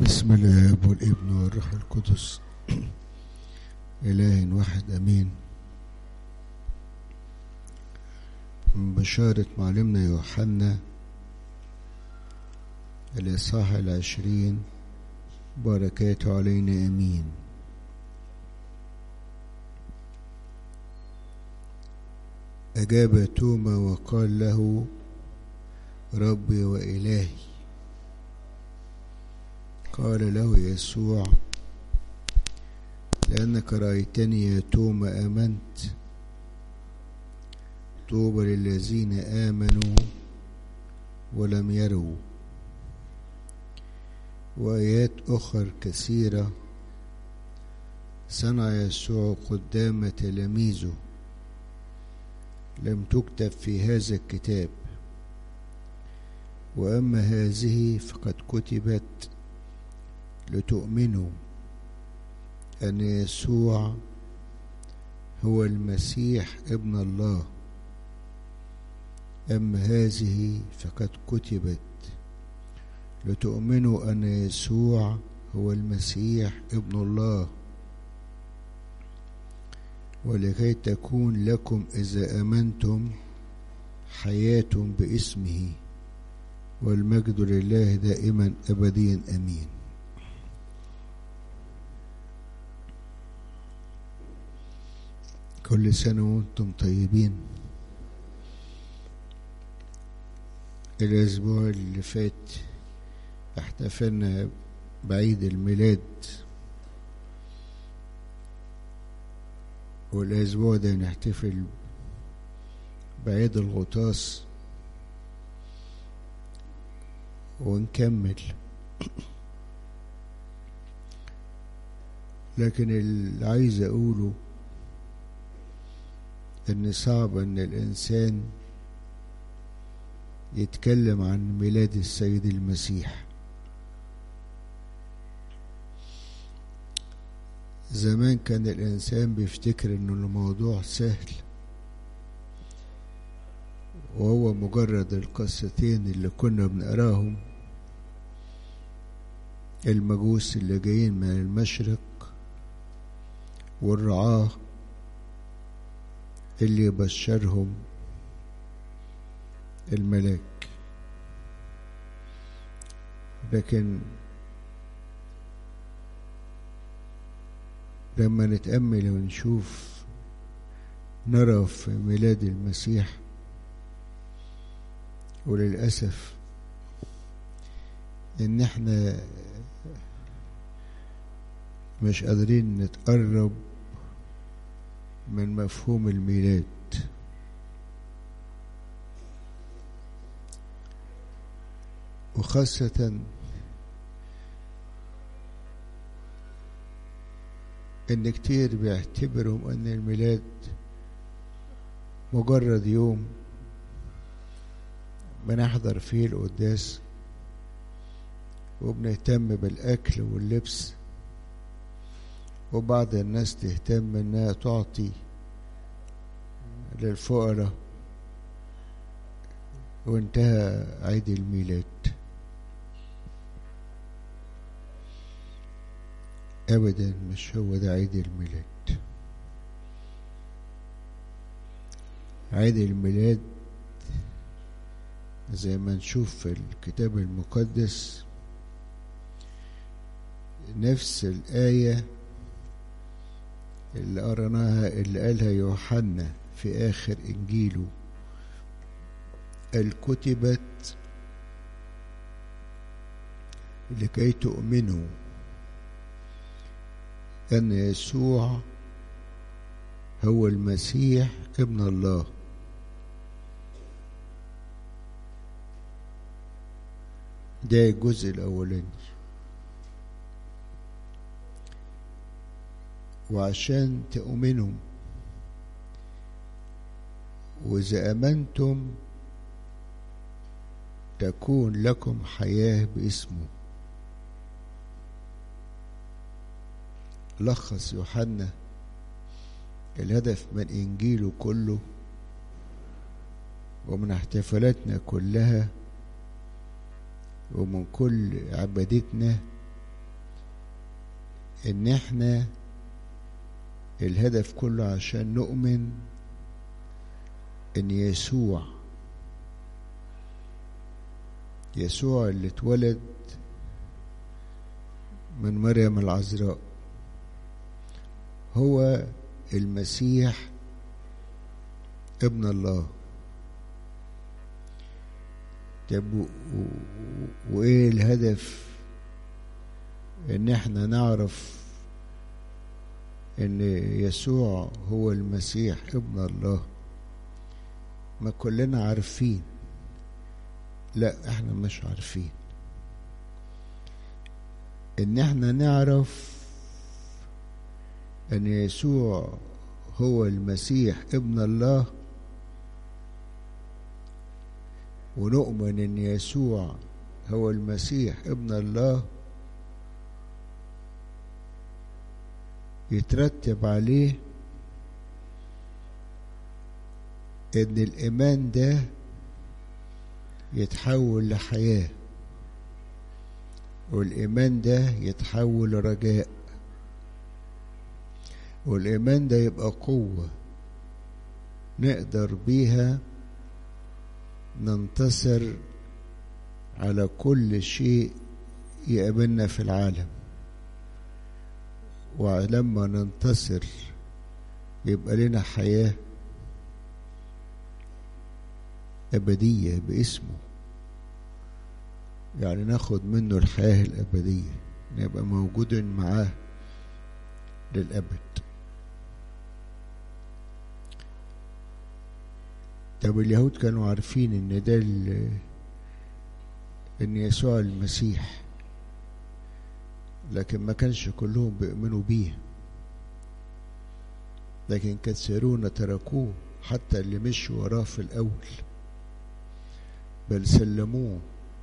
بسم الاب والابن والروح القدس اله واحد امين من بشارة معلمنا يوحنا الإصحاح العشرين بركاته علينا امين أجاب توما وقال له ربي وإلهي قال له يسوع لأنك رأيتني يا توما آمنت طوبى للذين آمنوا ولم يروا وآيات أخر كثيرة صنع يسوع قدام تلاميذه لم تكتب في هذا الكتاب وأما هذه فقد كتبت لتؤمنوا أن يسوع هو المسيح ابن الله أما هذه فقد كتبت لتؤمنوا أن يسوع هو المسيح ابن الله ولكي تكون لكم إذا أمنتم حياة باسمه والمجد لله دائما أبديا أمين كل سنة وانتم طيبين الأسبوع اللي فات احتفلنا بعيد الميلاد والأسبوع ده نحتفل بعيد الغطاس ونكمل لكن اللي عايز أقوله ان صعب ان الانسان يتكلم عن ميلاد السيد المسيح زمان كان الانسان بيفتكر انه الموضوع سهل وهو مجرد القصتين اللي كنا بنقراهم المجوس اللي جايين من المشرق والرعاه اللي يبشرهم الملاك لكن لما نتأمل ونشوف نرى في ميلاد المسيح وللأسف إن احنا مش قادرين نتقرب من مفهوم الميلاد وخاصة إن كتير بيعتبروا أن الميلاد مجرد يوم بنحضر فيه القداس وبنهتم بالأكل واللبس وبعض الناس تهتم انها تعطي للفقراء وانتهى عيد الميلاد ابدا مش هو ده عيد الميلاد عيد الميلاد زي ما نشوف في الكتاب المقدس نفس الآية اللي قرناها اللي قالها يوحنا في آخر إنجيله الكتبت لكي تؤمنوا أن يسوع هو المسيح ابن الله ده الجزء الأولاني وعشان تؤمنوا وإذا أمنتم تكون لكم حياة باسمه لخص يوحنا الهدف من إنجيله كله ومن احتفالاتنا كلها ومن كل عبادتنا ان احنا الهدف كله عشان نؤمن ان يسوع يسوع اللي اتولد من مريم العذراء هو المسيح ابن الله طب وايه الهدف ان احنا نعرف ان يسوع هو المسيح ابن الله ما كلنا عارفين لا احنا مش عارفين ان احنا نعرف ان يسوع هو المسيح ابن الله ونؤمن ان يسوع هو المسيح ابن الله يترتب عليه ان الايمان ده يتحول لحياه والايمان ده يتحول لرجاء والايمان ده يبقى قوه نقدر بيها ننتصر على كل شيء يقابلنا في العالم ولما ننتصر يبقى لنا حياة أبدية باسمه يعني ناخد منه الحياة الأبدية نبقى موجودين معاه للأبد طب اليهود كانوا عارفين ان ده ان يسوع المسيح لكن ما كانش كلهم بيؤمنوا بيه لكن كثيرون تركوه حتى اللي مشوا وراه في الأول بل سلموه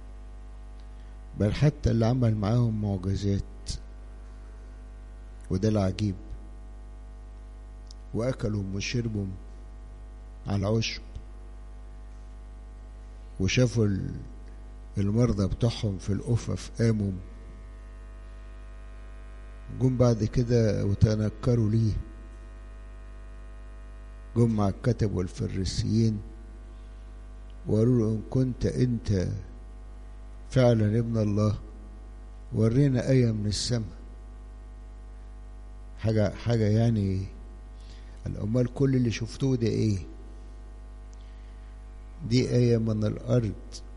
بل حتى اللي عمل معاهم معجزات وده العجيب وأكلوا وشربوا على العشب وشافوا المرضى بتوعهم في الأفف قاموا جم بعد كده وتنكروا ليه جم مع الكتب والفريسيين وقالوا له إن كنت أنت فعلا ابن الله ورينا آية من السماء حاجة حاجة يعني الأمال كل اللي شفتوه ده إيه؟ دي آية من الأرض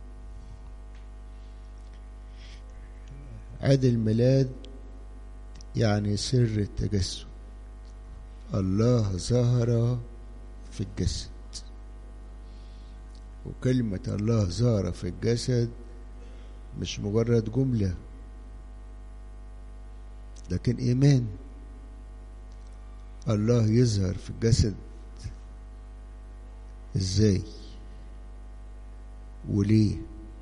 عيد الميلاد يعني سر التجسد الله ظهر في الجسد وكلمة الله ظهر في الجسد مش مجرد جملة لكن إيمان الله يظهر في الجسد إزاي وليه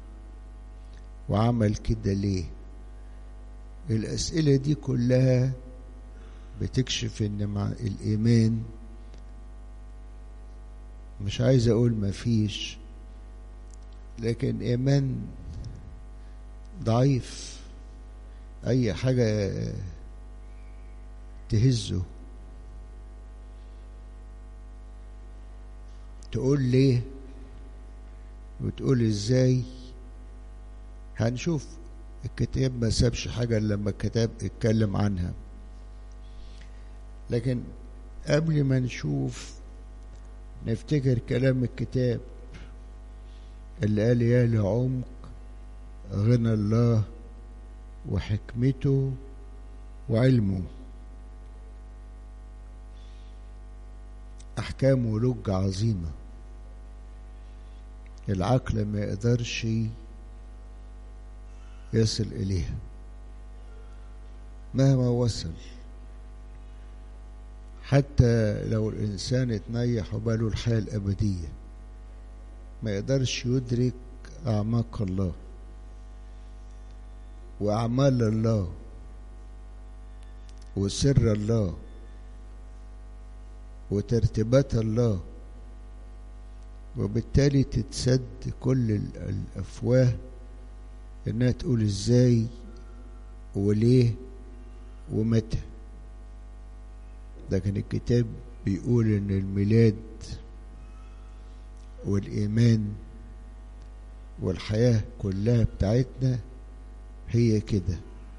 وعمل كده ليه الأسئلة دي كلها بتكشف إن مع الإيمان مش عايز أقول مفيش لكن إيمان ضعيف أي حاجة تهزه تقول ليه وتقول ازاي هنشوف الكتاب ما سابش حاجة لما الكتاب اتكلم عنها لكن قبل ما نشوف نفتكر كلام الكتاب اللي قال يا لعمق غنى الله وحكمته وعلمه أحكامه لج عظيمة العقل ما يقدرش يصل إليها مهما وصل حتى لو الإنسان اتنيح وباله الحياة الأبدية ما يقدرش يدرك أعماق الله وأعمال الله وسر الله وترتيبات الله وبالتالي تتسد كل الأفواه إنها تقول إزاي وليه ومتى لكن الكتاب بيقول ان الميلاد والايمان والحياه كلها بتاعتنا هي كده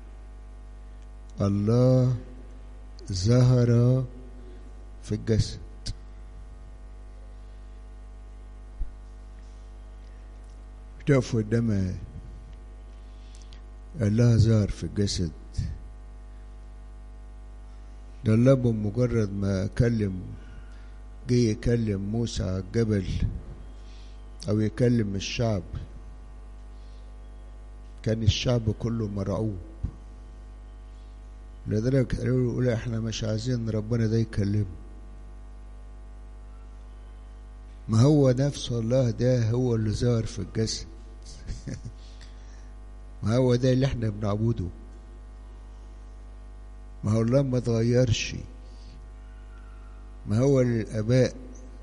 الله ظهر في الجسد تقف قدام الله ظهر في الجسد ده الله بمجرد ما كلم جه يكلم موسى على الجبل او يكلم الشعب كان الشعب كله مرعوب لدرجة قالوا يقول احنا مش عايزين ربنا ده يكلمه ما هو نفس الله ده هو اللي ظهر في الجسد ما هو ده اللي احنا بنعبده ما هو الله ما اتغيرش ما هو الآباء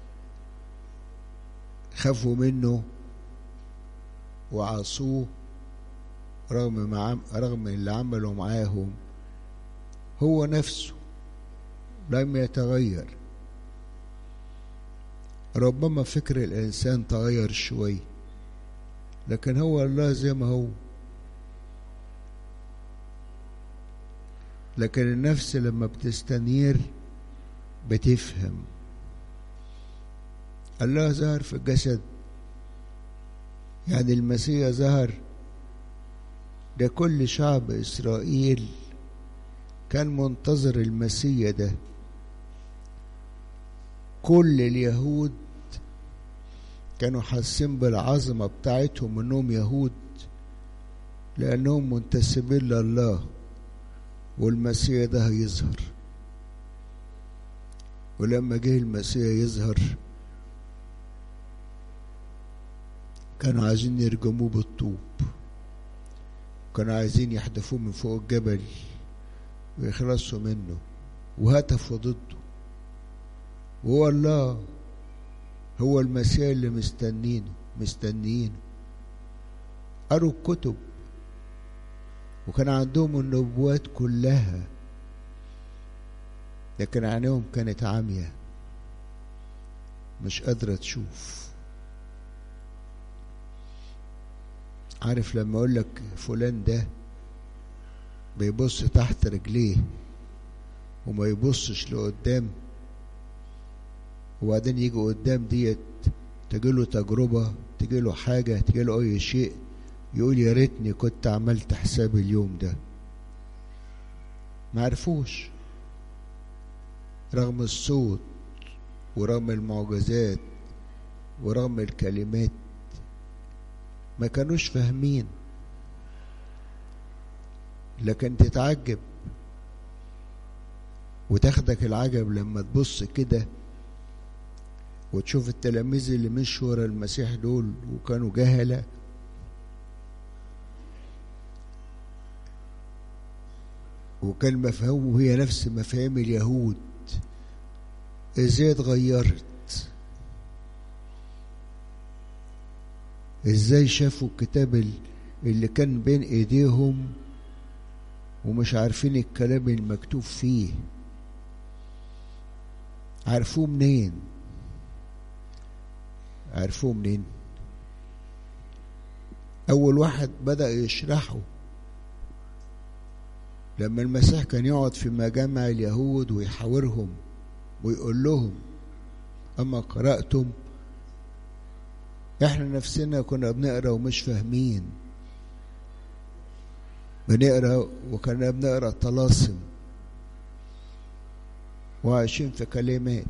خافوا منه وعصوه رغم ما عم رغم اللي عمله معاهم هو نفسه لم يتغير ربما فكر الإنسان تغير شوي لكن هو الله زي ما هو لكن النفس لما بتستنير بتفهم الله ظهر في الجسد يعني المسيح ظهر ده كل شعب إسرائيل كان منتظر المسيح ده كل اليهود كانوا حاسين بالعظمة بتاعتهم انهم يهود لانهم منتسبين لله والمسيح ده هيظهر ولما جه المسيح يظهر كانوا عايزين يرجموه بالطوب كانوا عايزين يحدفوه من فوق الجبل ويخلصوا منه وهتفوا ضده وهو الله هو المسيح اللي مستنينه مستنيينه قروا الكتب وكان عندهم النبوات كلها لكن عينيهم كانت عامية مش قادرة تشوف عارف لما اقول لك فلان ده بيبص تحت رجليه وما يبصش لقدام وبعدين يجي قدام ديت تجيله تجربة تجيله حاجة تجيله أي شيء يقول يا ريتني كنت عملت حساب اليوم ده ما عرفوش رغم الصوت ورغم المعجزات ورغم الكلمات ما كانوش فاهمين لكن تتعجب وتاخدك العجب لما تبص كده وتشوف التلاميذ اللي مشوا ورا المسيح دول وكانوا جهلة وكان مفهومه هي نفس مفاهيم اليهود ازاي اتغيرت ازاي شافوا الكتاب اللي كان بين ايديهم ومش عارفين الكلام المكتوب فيه عرفوه منين عرفوه منين اول واحد بدا يشرحه لما المسيح كان يقعد في مجامع اليهود ويحاورهم ويقول لهم اما قراتم احنا نفسنا كنا بنقرا ومش فاهمين بنقرا وكنا بنقرا طلاسم وعايشين في كلمات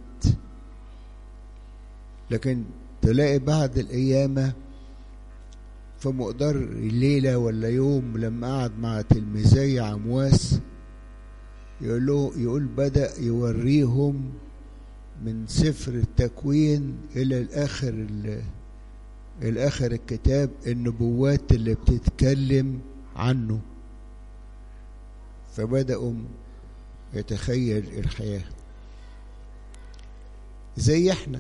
لكن تلاقي بعد القيامة في مقدار ليلة ولا يوم لما قعد مع تلميذي عمواس يقول له يقول بدأ يوريهم من سفر التكوين إلى الآخر الآخر الكتاب النبوات اللي بتتكلم عنه فبدأوا يتخيل الحياة زي احنا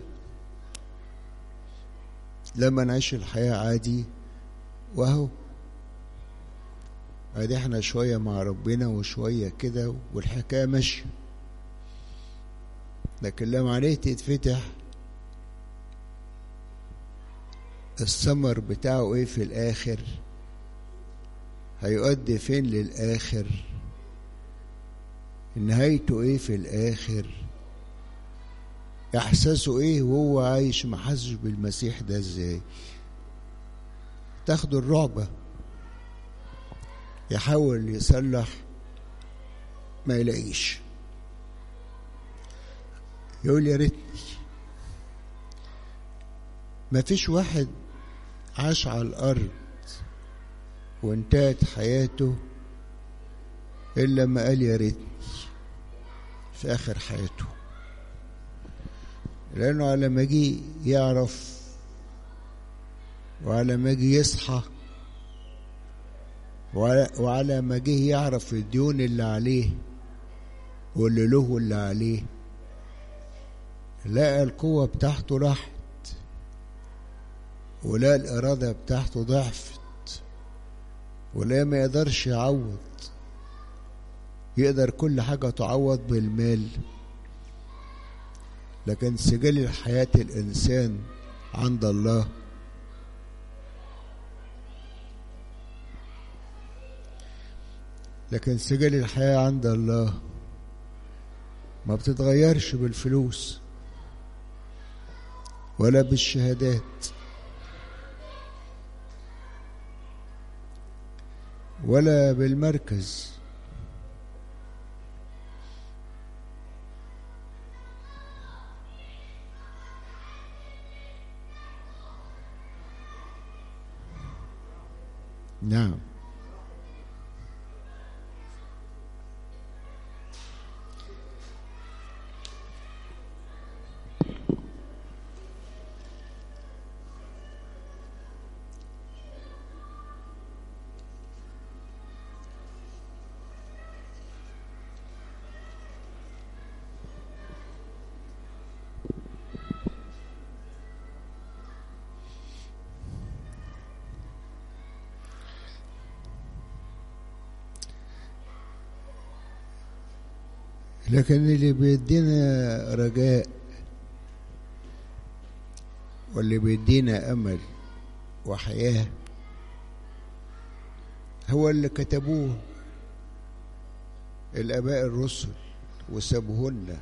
لما نعيش الحياة عادي وهو ادي احنا شوية مع ربنا وشوية كده والحكاية ماشية لكن لما عليه تتفتح الثمر بتاعه ايه في الاخر هيؤدي فين للاخر نهايته ايه في الاخر احساسه ايه وهو عايش ما حسش بالمسيح ده ازاي تاخده الرعبة يحاول يصلح ما يلاقيش يقول يا ريتني ما فيش واحد عاش على الأرض وانتهت حياته إلا ما قال يا ريتني في آخر حياته لأنه على ما جه يعرف وعلى ما جه يصحى وعلى, وعلى ما جه يعرف الديون اللي عليه واللي له واللي عليه لقى القوة بتاعته راحت ولا الإرادة بتاعته ضعفت ولا ما يقدرش يعوض يقدر كل حاجة تعوض بالمال لكن سجل حياة الإنسان عند الله لكن سجل الحياة عند الله ما بتتغيرش بالفلوس ولا بالشهادات ولا بالمركز نعم لكن اللي بيدينا رجاء واللي بيدينا امل وحياه هو اللي كتبوه الاباء الرسل وسابوهن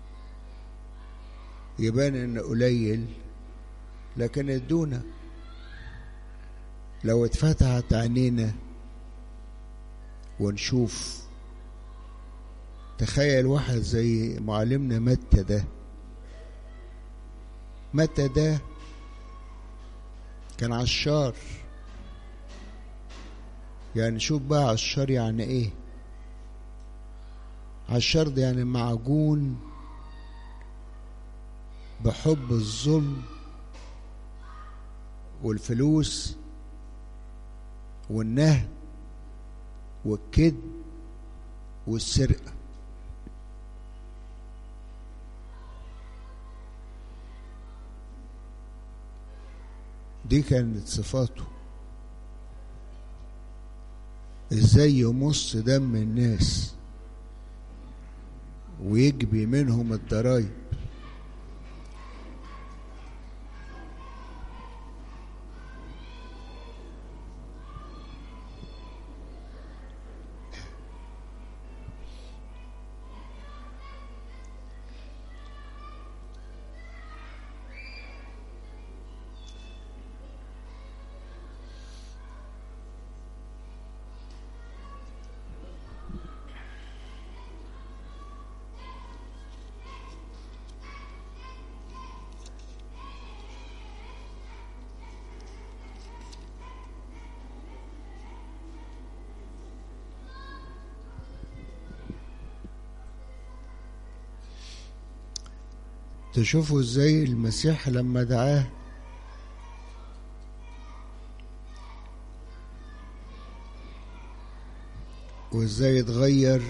يبان ان قليل لكن ادونا لو اتفتحت عينينا ونشوف تخيل واحد زي معلمنا متى ده متى ده كان عشار يعني شوف بقى عشار يعني ايه عشار ده يعني معجون بحب الظلم والفلوس والنهب والكذب والسرقه دي كانت صفاته ازاي يمص دم الناس ويجبي منهم الضرايب تشوفوا ازاي المسيح لما دعاه وازاي اتغير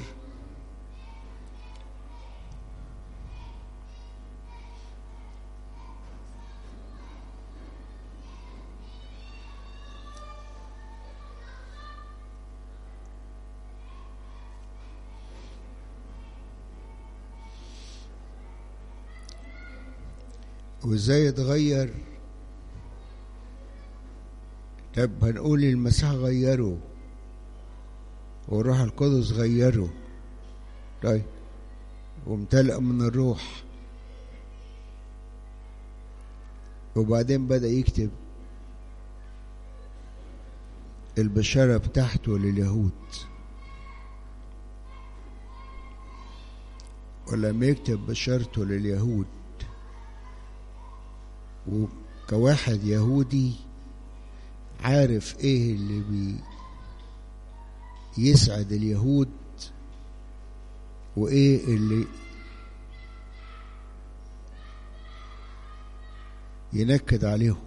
وازاي اتغير طب هنقول المسيح غيره والروح القدس غيره طيب وامتلأ من الروح وبعدين بدأ يكتب البشارة بتاعته لليهود ولما يكتب بشارته لليهود وكواحد يهودي عارف ايه اللي بي يسعد اليهود وايه اللي ينكد عليهم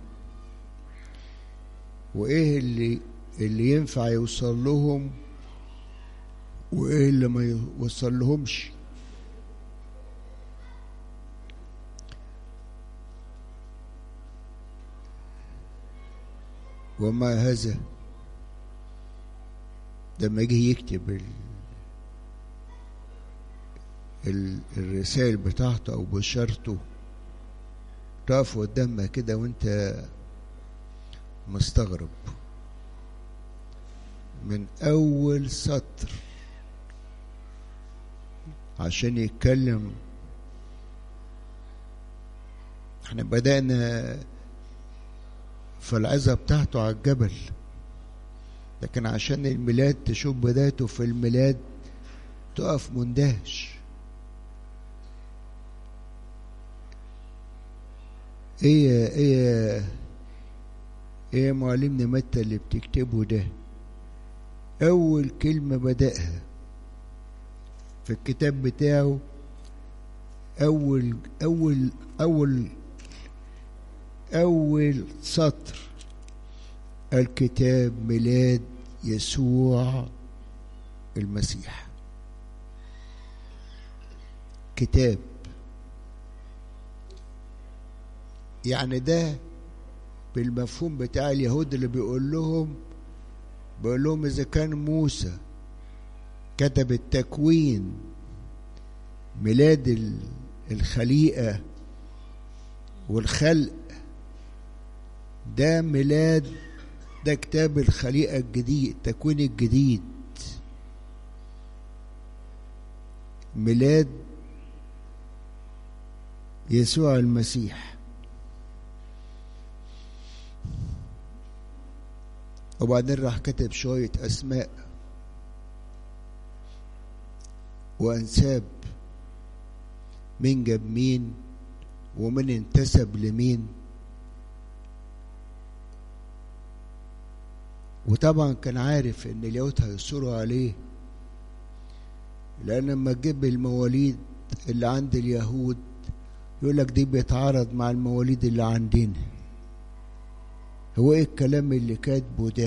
وايه اللي اللي ينفع يوصل لهم وايه اللي ما يوصل لهمش ومع هذا لما يجي يكتب ال... ال... الرسائل بتاعته او بشارته تقف قدامها كده وانت مستغرب من اول سطر عشان يتكلم احنا بدأنا في العزة بتاعته على الجبل لكن عشان الميلاد تشوف بدايته في الميلاد تقف مندهش ايه ايه ايه معلمنا متى اللي بتكتبه ده اول كلمة بدأها في الكتاب بتاعه اول اول اول اول سطر الكتاب ميلاد يسوع المسيح كتاب يعني ده بالمفهوم بتاع اليهود اللي بيقول لهم بيقول لهم اذا كان موسى كتب التكوين ميلاد الخليقه والخلق ده ميلاد ده كتاب الخليقه الجديد التكوين الجديد ميلاد يسوع المسيح وبعدين راح كتب شوية أسماء وأنساب مين جاب مين ومن انتسب لمين وطبعا كان عارف ان اليهود هيصروا عليه لان لما تجيب المواليد اللي عند اليهود يقول لك دي بيتعارض مع المواليد اللي عندنا هو ايه الكلام اللي كاتبه ده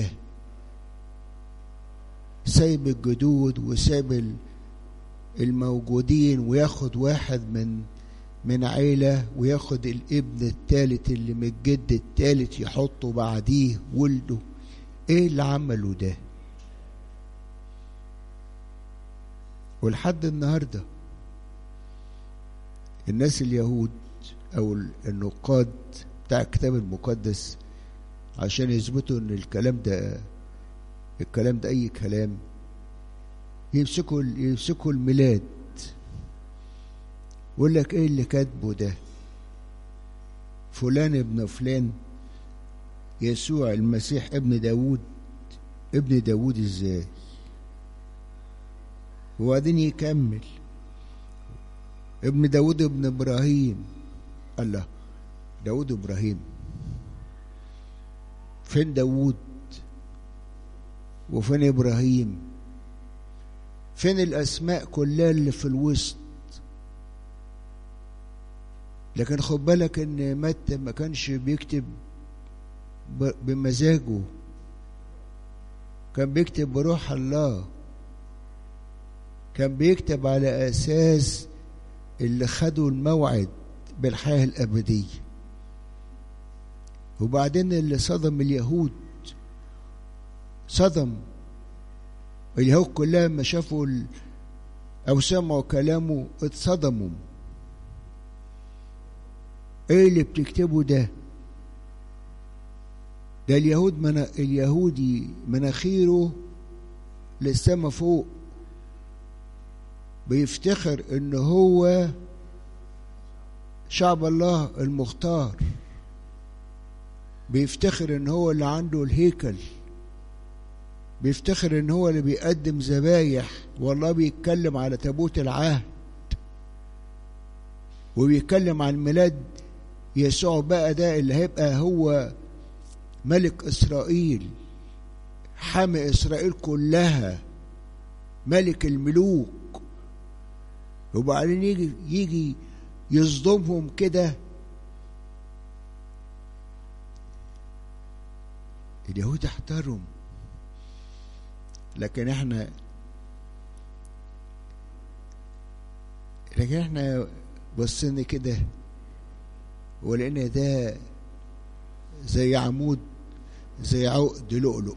سايب الجدود وسايب الموجودين وياخد واحد من من عيلة وياخد الابن التالت اللي من الجد التالت يحطه بعديه ولده ايه اللي عمله ده ولحد النهاردة الناس اليهود او النقاد بتاع الكتاب المقدس عشان يثبتوا ان الكلام ده الكلام ده اي كلام يمسكوا يمسكوا الميلاد يقول لك ايه اللي كاتبه ده فلان ابن فلان يسوع المسيح ابن داود ابن داود ازاي وبعدين يكمل ابن داود ابن ابراهيم الله داود ابراهيم فين داود وفين ابراهيم فين الاسماء كلها اللي في الوسط لكن خد بالك ان متى ما كانش بيكتب بمزاجه كان بيكتب بروح الله كان بيكتب على اساس اللي خدوا الموعد بالحياه الابديه وبعدين اللي صدم اليهود صدم اليهود كلها لما شافوا ال... او سمعوا كلامه اتصدموا ايه اللي بتكتبه ده ده اليهود من اليهودي مناخيره للسما فوق بيفتخر ان هو شعب الله المختار بيفتخر ان هو اللي عنده الهيكل بيفتخر ان هو اللي بيقدم ذبايح والله بيتكلم على تابوت العهد وبيتكلم عن ميلاد يسوع بقى ده اللي هيبقى هو ملك اسرائيل حامي اسرائيل كلها ملك الملوك وبعدين يجي يجي يصدمهم كده اليهود احترم لكن احنا لكن احنا بصينا كده ولقينا ده زي عمود زي عقد لؤلؤ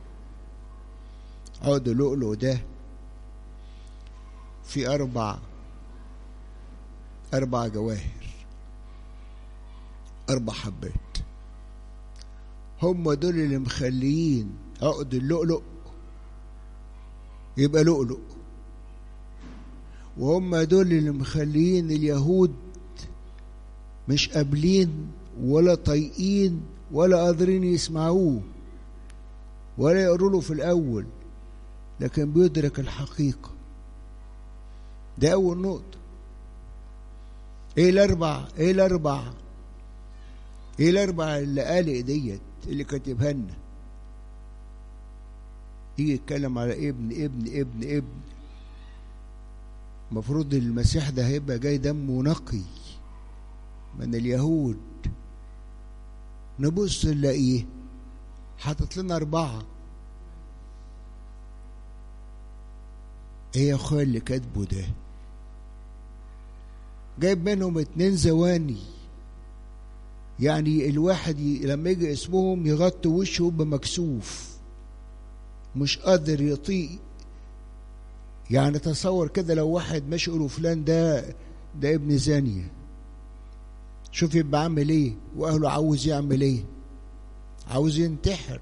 عقد لؤلؤ ده في أربع أربع جواهر أربع حبات هم دول اللي مخليين عقد اللؤلؤ يبقى لؤلؤ وهم دول اللي مخليين اليهود مش قابلين ولا طايقين ولا قادرين يسمعوه ولا يقروا له في الأول لكن بيدرك الحقيقة ده أول نقطة إيه الأربع إيه الأربع إيه الأربع اللي قال ديت اللي كاتبها لنا يجي يتكلم على ابن ابن ابن ابن المفروض المسيح ده هيبقى جاي دمه نقي من اليهود نبص نلاقيه حاطط لنا أربعة ايه يا اخويا اللي كاتبه ده جايب منهم اتنين زواني يعني الواحد ي... لما يجي اسمهم يغطي وشه بمكسوف مش قادر يطيق يعني تصور كده لو واحد ماشي يقولوا فلان ده ده ابن زانية شوف يبقى عامل ايه واهله عاوز يعمل ايه عاوز ينتحر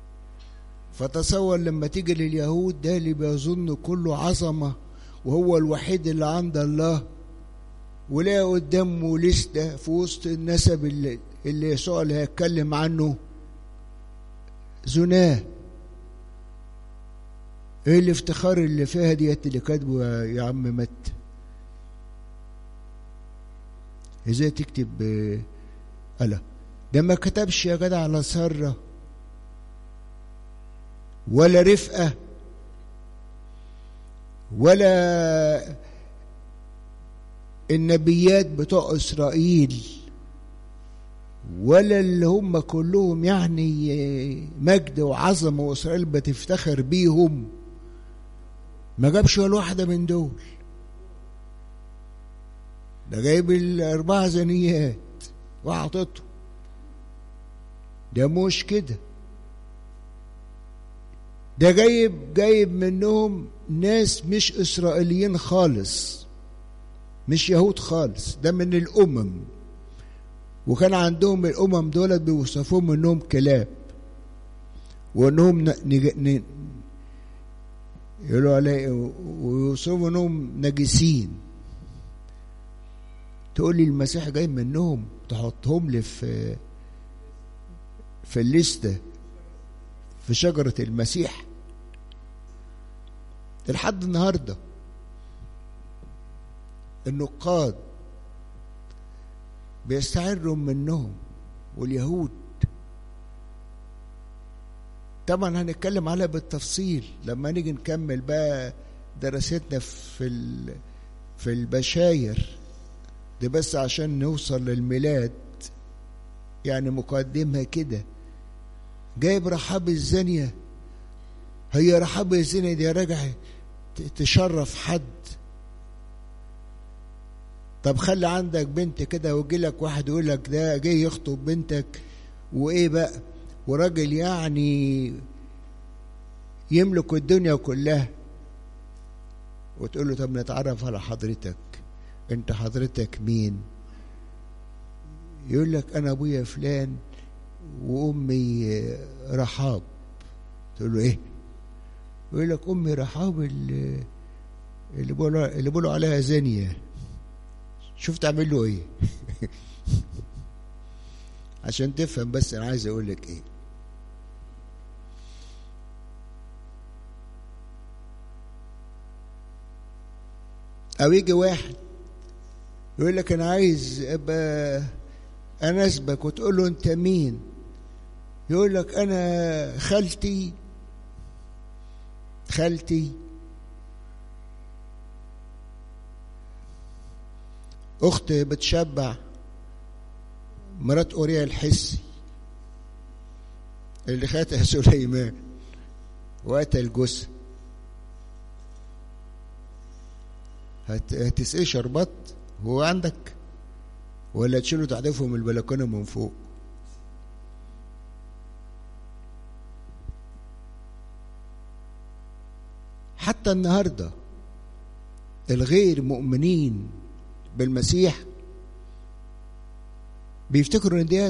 فتصور لما تيجي لليهود ده اللي بيظن كله عظمة وهو الوحيد اللي عند الله ولاقي قدامه لستة في وسط النسب اللي, اللي يسوع اللي هيتكلم عنه زناه ايه الافتخار اللي فيها ديت اللي كاتبه يا عم مت ازاي تكتب ألا ده ما كتبش يا جدع على سرة ولا رفقة ولا النبيات بتوع إسرائيل ولا اللي هم كلهم يعني مجد وعظمة وإسرائيل بتفتخر بيهم ما جابش ولا واحدة من دول ده جايب الأربع زنيات وأعطته ده مش كده ده جايب جايب منهم ناس مش إسرائيليين خالص مش يهود خالص ده من الأمم وكان عندهم الأمم دول بيوصفوهم إنهم كلاب وإنهم نج... ن... يقولوا عليه ويوصفوا إنهم نجسين تقول لي المسيح جاي منهم تحطهم لي في في الليستة في شجرة المسيح لحد النهارده النقاد بيستعروا منهم واليهود طبعا هنتكلم عليها بالتفصيل لما نيجي نكمل بقى دراستنا في في البشاير دي بس عشان نوصل للميلاد يعني مقدمها كده جايب رحاب الزانية هي رحاب الزانية دي راجع تشرف حد طب خلي عندك بنت كده ويجي لك واحد يقول لك ده جاي يخطب بنتك وايه بقى وراجل يعني يملك الدنيا كلها وتقول له طب نتعرف على حضرتك انت حضرتك مين يقول لك انا ابويا فلان وامي رحاب تقول له ايه يقول لك امي رحاب اللي اللي بيقولوا اللي بيقولوا عليها زانيه شوف تعمل له ايه عشان تفهم بس انا عايز اقول لك ايه او يجي واحد يقول لك انا عايز ابقى اناسبك وتقول له انت مين يقول لك انا خالتي خالتي اخت بتشبع مرات اوريا الحسي اللي خاتها سليمان وقتل جوزها هت... هتسقي شربات هو عندك ولا تشيله تحدفه من البلكونه من فوق حتى النهارده الغير مؤمنين بالمسيح بيفتكروا ان ديت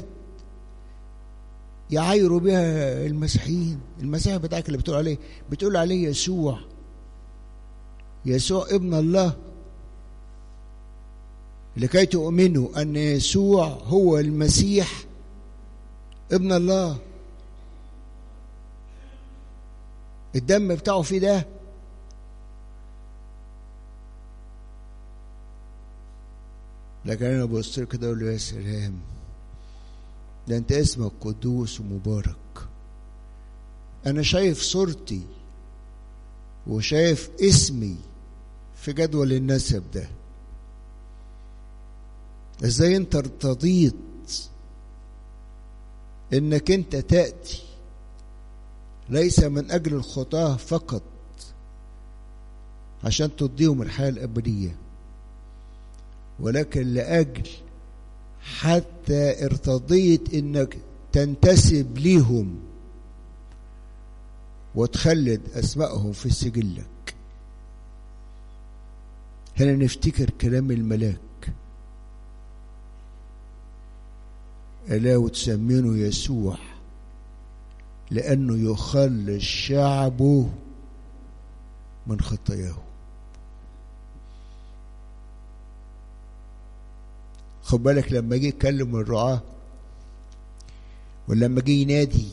يعايروا بها المسيحيين المسيح بتاعك اللي بتقول عليه بتقول عليه يسوع يسوع ابن الله لكي تؤمنوا ان يسوع هو المسيح ابن الله الدم بتاعه فيه ده لكن انا ببص كده اقول له يا سلام ده انت اسمك قدوس ومبارك انا شايف صورتي وشايف اسمي في جدول النسب ده ازاي انت ارتضيت انك انت تاتي ليس من اجل الخطاه فقط عشان تديهم الحياه الابديه ولكن لاجل حتى ارتضيت انك تنتسب ليهم وتخلد اسمائهم في سجلك هنا نفتكر كلام الملاك الا وتسمينه يسوع لانه يخلص شعبه من خطاياه خد بالك لما جه يكلم الرعاة ولما جه ينادي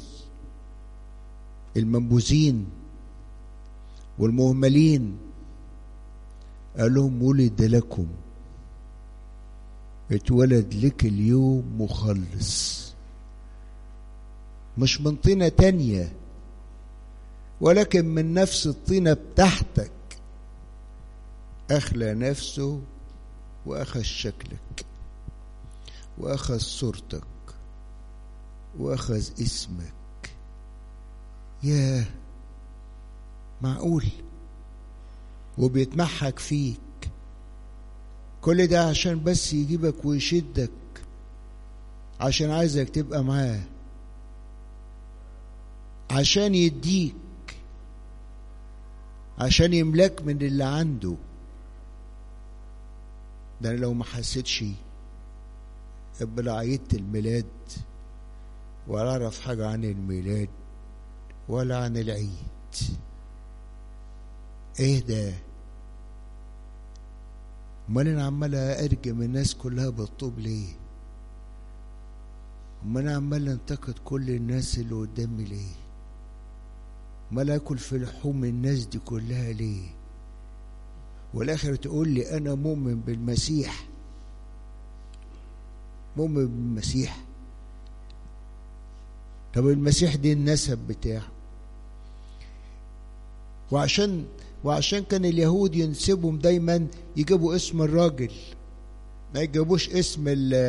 المنبوذين والمهملين قال لهم ولد لكم اتولد لك اليوم مخلص مش من طينة تانية ولكن من نفس الطينة بتاعتك أخلى نفسه وأخذ شكلك وأخذ صورتك وأخذ اسمك ياه معقول وبيتمحك فيك كل ده عشان بس يجيبك ويشدك عشان عايزك تبقى معاه عشان يديك عشان يملك من اللي عنده ده أنا لو ما حسيتش ابقى عيدت الميلاد ولا اعرف حاجة عن الميلاد ولا عن العيد ايه ده امال انا عمال ارجم الناس كلها بالطوب ليه امال انا عمال انتقد كل الناس اللي قدامي ليه امال اكل في لحوم الناس دي كلها ليه والاخر تقول لي انا مؤمن بالمسيح مؤمن بالمسيح طب المسيح دي النسب بتاعه وعشان وعشان كان اليهود ينسبهم دايما يجيبوا اسم الراجل ما يجيبوش اسم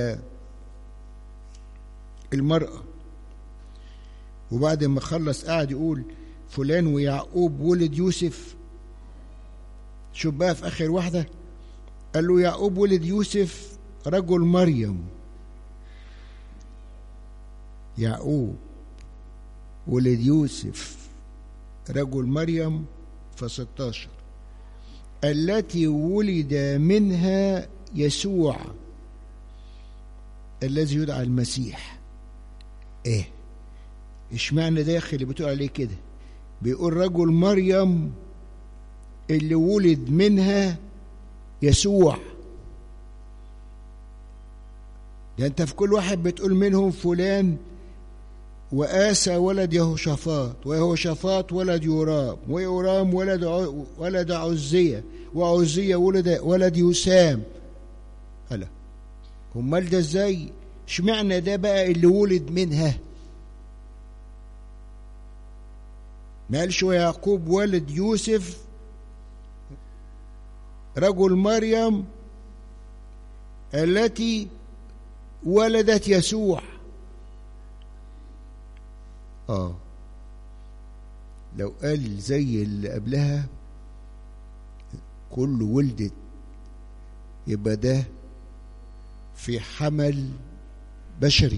المرأة وبعد ما خلص قعد يقول فلان ويعقوب ولد يوسف شوف بقى في آخر واحدة قال له يعقوب ولد يوسف رجل مريم يعقوب ولد يوسف رجل مريم فستاشر التي ولد منها يسوع الذي يدعى المسيح ايه اشمعنى داخل اللي بتقول عليه كده بيقول رجل مريم اللي ولد منها يسوع ده انت في كل واحد بتقول منهم فلان وآسى ولد يهوشافاط ويهوشافاط ولد يورام ويورام ولد ولد عزية وعزية ولد ولد يسام ألا امال ده ازاي اشمعنى ده بقى اللي ولد منها ما قالش ويعقوب ولد يوسف رجل مريم التي ولدت يسوع اه لو قال زي اللي قبلها كل ولدت يبقى ده في حمل بشري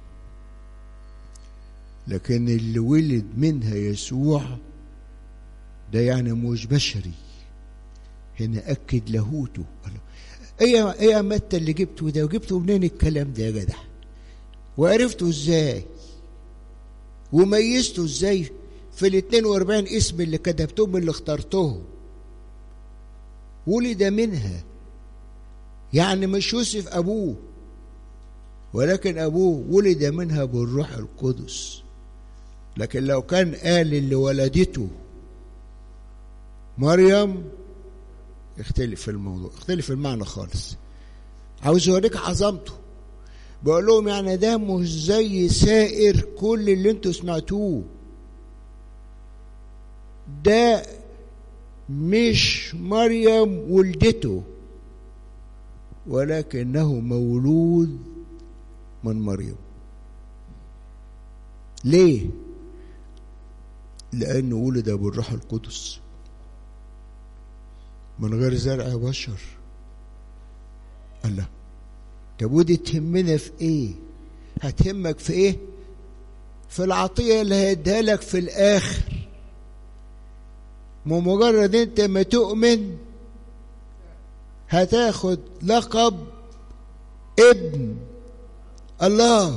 لكن اللي ولد منها يسوع ده يعني مش بشري هنا أكد لاهوته ايه ايه يا متى اللي جبته ده وجبته منين الكلام ده يا جدع وعرفته ازاي وميزته ازاي في ال 42 اسم اللي كتبتهم اللي اخترتهم ولد منها يعني مش يوسف ابوه ولكن ابوه ولد منها بالروح القدس لكن لو كان قال اللي ولدته مريم اختلف الموضوع اختلف المعنى خالص عاوز اوريك عظمته بقول لهم يعني ده مش زي سائر كل اللي انتوا سمعتوه ده مش مريم ولدته ولكنه مولود من مريم ليه لانه ولد بالروح القدس من غير زرع بشر الله طب ودي تهمنا في ايه هتهمك في ايه في العطية اللي هيديها لك في الآخر مجرد انت ما تؤمن هتاخد لقب ابن الله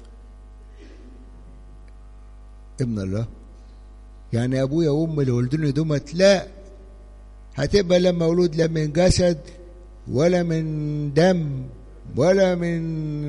ابن الله يعني ابويا وامي اللي ولدوني دومت لا هتبقى لما مولود لا من جسد ولا من دم ولا من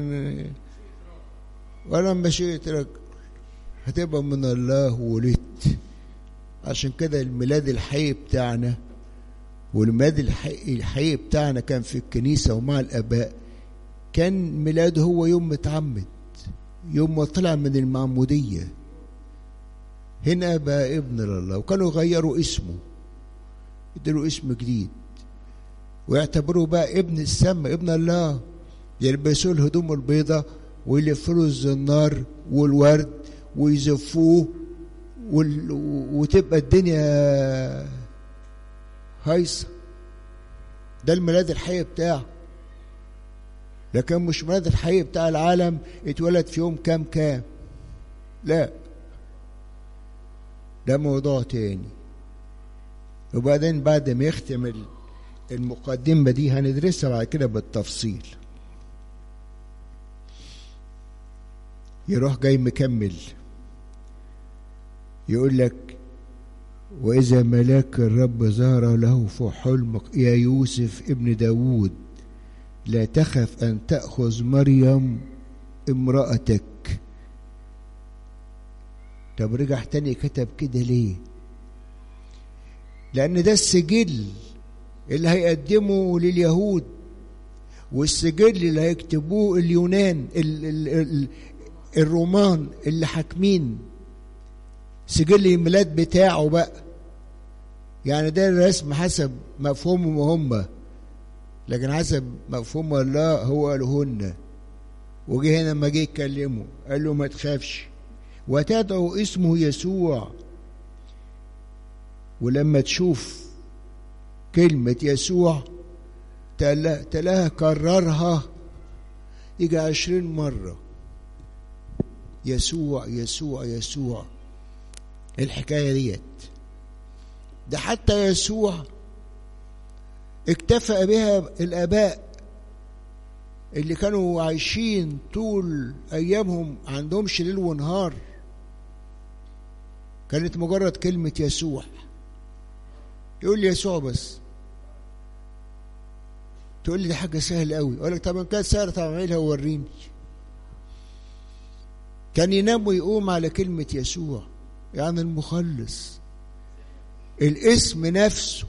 ولا من مشيئة رجل هتبقى من الله ولدت عشان كده الميلاد الحي بتاعنا والميلاد الحي, الحي بتاعنا كان في الكنيسة ومع الآباء كان ميلاده هو يوم متعمد يوم ما طلع من المعمودية هنا بقى ابن الله وكانوا يغيروا اسمه يديله اسم جديد ويعتبروه بقى ابن السماء ابن الله يلبسوا الهدوم البيضاء ويلفوا له الزنار والورد ويزفوه وال... وتبقى الدنيا هايصه ده الميلاد الحي بتاعه لكن مش ميلاد الحي بتاع العالم اتولد في يوم كام كام لا ده موضوع تاني وبعدين بعد ما يختم المقدمة دي هندرسها بعد كده بالتفصيل يروح جاي مكمل يقول لك وإذا ملاك الرب ظهر له في حلم يا يوسف ابن داود لا تخف أن تأخذ مريم امرأتك طب رجع تاني كتب كده ليه لأن ده السجل اللي هيقدمه لليهود والسجل اللي هيكتبوه اليونان ال ال ال الرومان اللي حاكمين سجل الميلاد بتاعه بقى يعني ده الرسم حسب مفهومهم هم لكن حسب مفهوم الله هو لهن وجه هنا لما جه يكلمه قال له ما تخافش وتدعو اسمه يسوع ولما تشوف كلمة يسوع تلاها كررها يجي عشرين مرة يسوع يسوع يسوع الحكاية ديت ده حتى يسوع اكتفى بها الآباء اللي كانوا عايشين طول ايامهم عندهمش ليل ونهار كانت مجرد كلمة يسوع يقول لي يسوع بس تقول لي دي حاجة سهلة قوي أقول لك طب إن كانت سهلة طب اعملها ووريني كان ينام ويقوم على كلمة يسوع يعني المخلص الاسم نفسه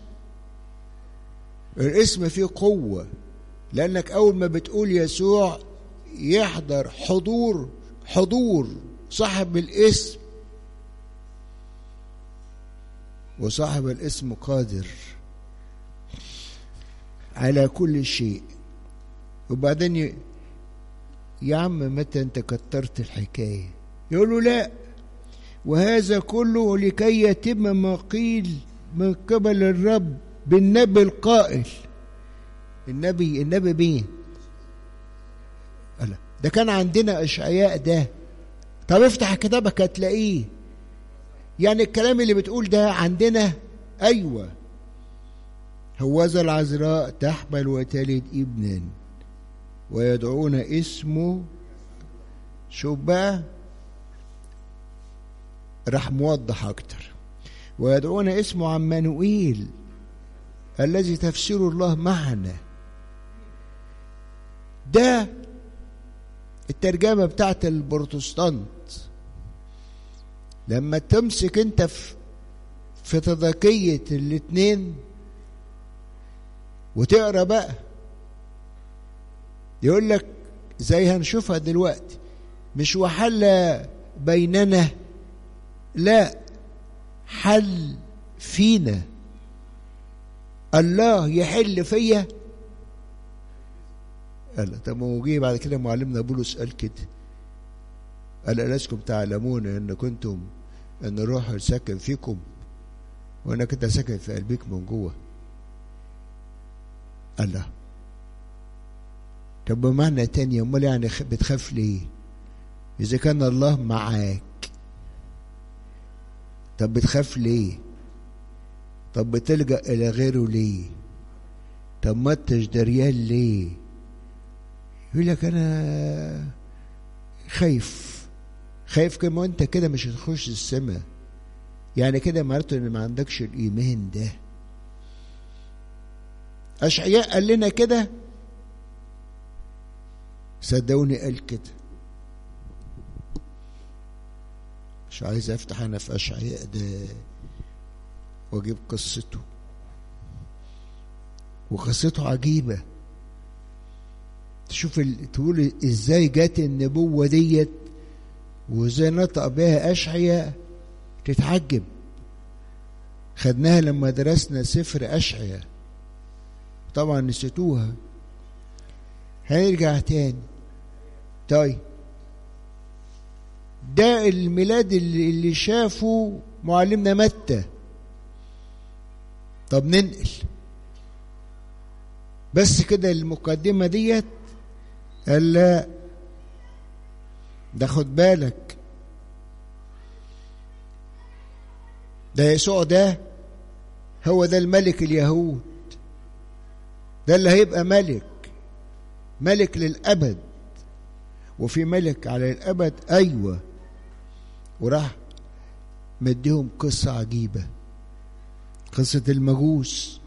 الاسم فيه قوة لأنك أول ما بتقول يسوع يحضر حضور حضور صاحب الاسم وصاحب الاسم قادر على كل شيء وبعدين ي... يا عم متى انت كترت الحكايه يقول له لا وهذا كله لكي يتم ما قيل من قبل الرب بالنبي القائل النبي النبي مين لا ده كان عندنا اشعياء ده طب افتح كتابك هتلاقيه يعني الكلام اللي بتقول ده عندنا ايوه هوذا العذراء تحمل وتلد ابنا ويدعون اسمه شوف بقى راح موضح اكتر ويدعون اسمه عمانوئيل الذي تفسير الله معنا ده الترجمة بتاعت البروتستانت لما تمسك انت في في تضاكية الاتنين وتقرا بقى يقول لك زي هنشوفها دلوقتي مش وحل بيننا لا حل فينا الله يحل فيا قال طب ما جه بعد كده معلمنا بولس قال كده قال ألستم تعلمون أن كنتم أن الروح ساكن فيكم وأنا كنت ساكن في قلبك من جوه الله طب بمعنى تاني امال يعني بتخاف ليه اذا كان الله معاك طب بتخاف ليه طب بتلجا الى غيره ليه طب ما انتش دريان ليه يقول لك انا خايف خايف كما انت كده مش هتخش السماء يعني كده معناته ان ما عندكش الايمان ده أشعياء قال لنا كده صدقوني قال كده مش عايز افتح انا في اشعياء ده واجيب قصته وقصته عجيبه تشوف ال... تقول ازاي جت النبوه ديت وازاي نطق بها اشعياء تتعجب خدناها لما درسنا سفر اشعياء طبعا نسيتوها هنرجع تاني طيب ده الميلاد اللي, اللي شافه معلمنا متى طب ننقل بس كده المقدمة ديت قال لا ده خد بالك ده يسوع ده هو ده الملك اليهود ده اللي هيبقى ملك ملك للأبد وفي ملك على الأبد أيوة وراح مديهم قصة عجيبة قصة المجوس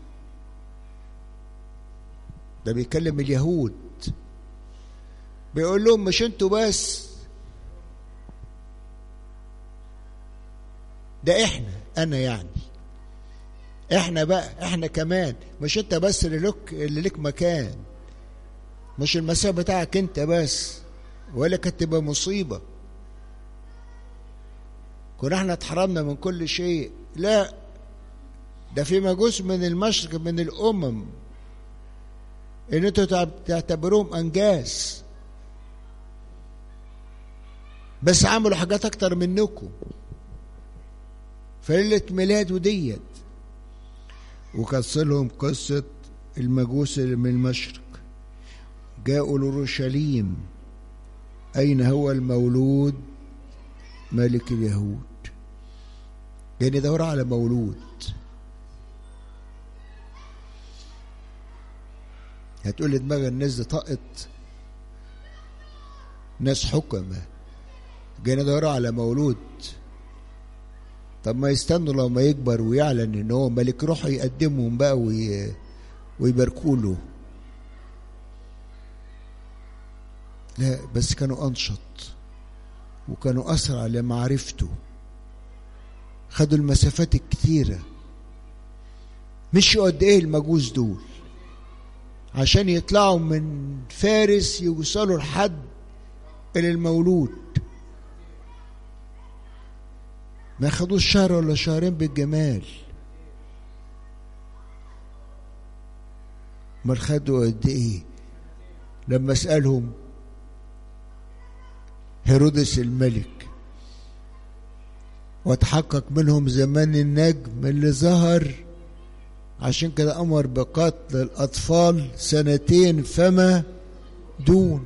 ده بيكلم اليهود بيقول لهم مش انتوا بس ده احنا انا يعني احنا بقى احنا كمان مش انت بس اللي لك اللي لك مكان مش المسيح بتاعك انت بس ولا كانت تبقى مصيبه كنا احنا اتحرمنا من كل شيء لا ده في مجوس من المشرق من الامم ان انتوا تعتبروهم انجاز بس عملوا حاجات اكتر منكم فليلة ميلاده ديت وقص لهم قصة المجوس اللي من المشرق جاءوا لأورشليم أين هو المولود ملك اليهود يعني دور على مولود هتقول لي دماغ الناس دي طقت ناس حكمة جايين يدوروا على مولود طب ما يستنوا لما يكبر ويعلن ان هو ملك روحه يقدمهم بقى وي... ويباركوا له لا بس كانوا انشط وكانوا اسرع لمعرفته خدوا المسافات الكتيره مشوا قد ايه المجوس دول عشان يطلعوا من فارس يوصلوا لحد الى المولود ما خدوش شهر ولا شهرين بالجمال ما خدوا قد ايه لما اسالهم هيرودس الملك وتحقق منهم زمان النجم اللي ظهر عشان كده امر بقتل الاطفال سنتين فما دون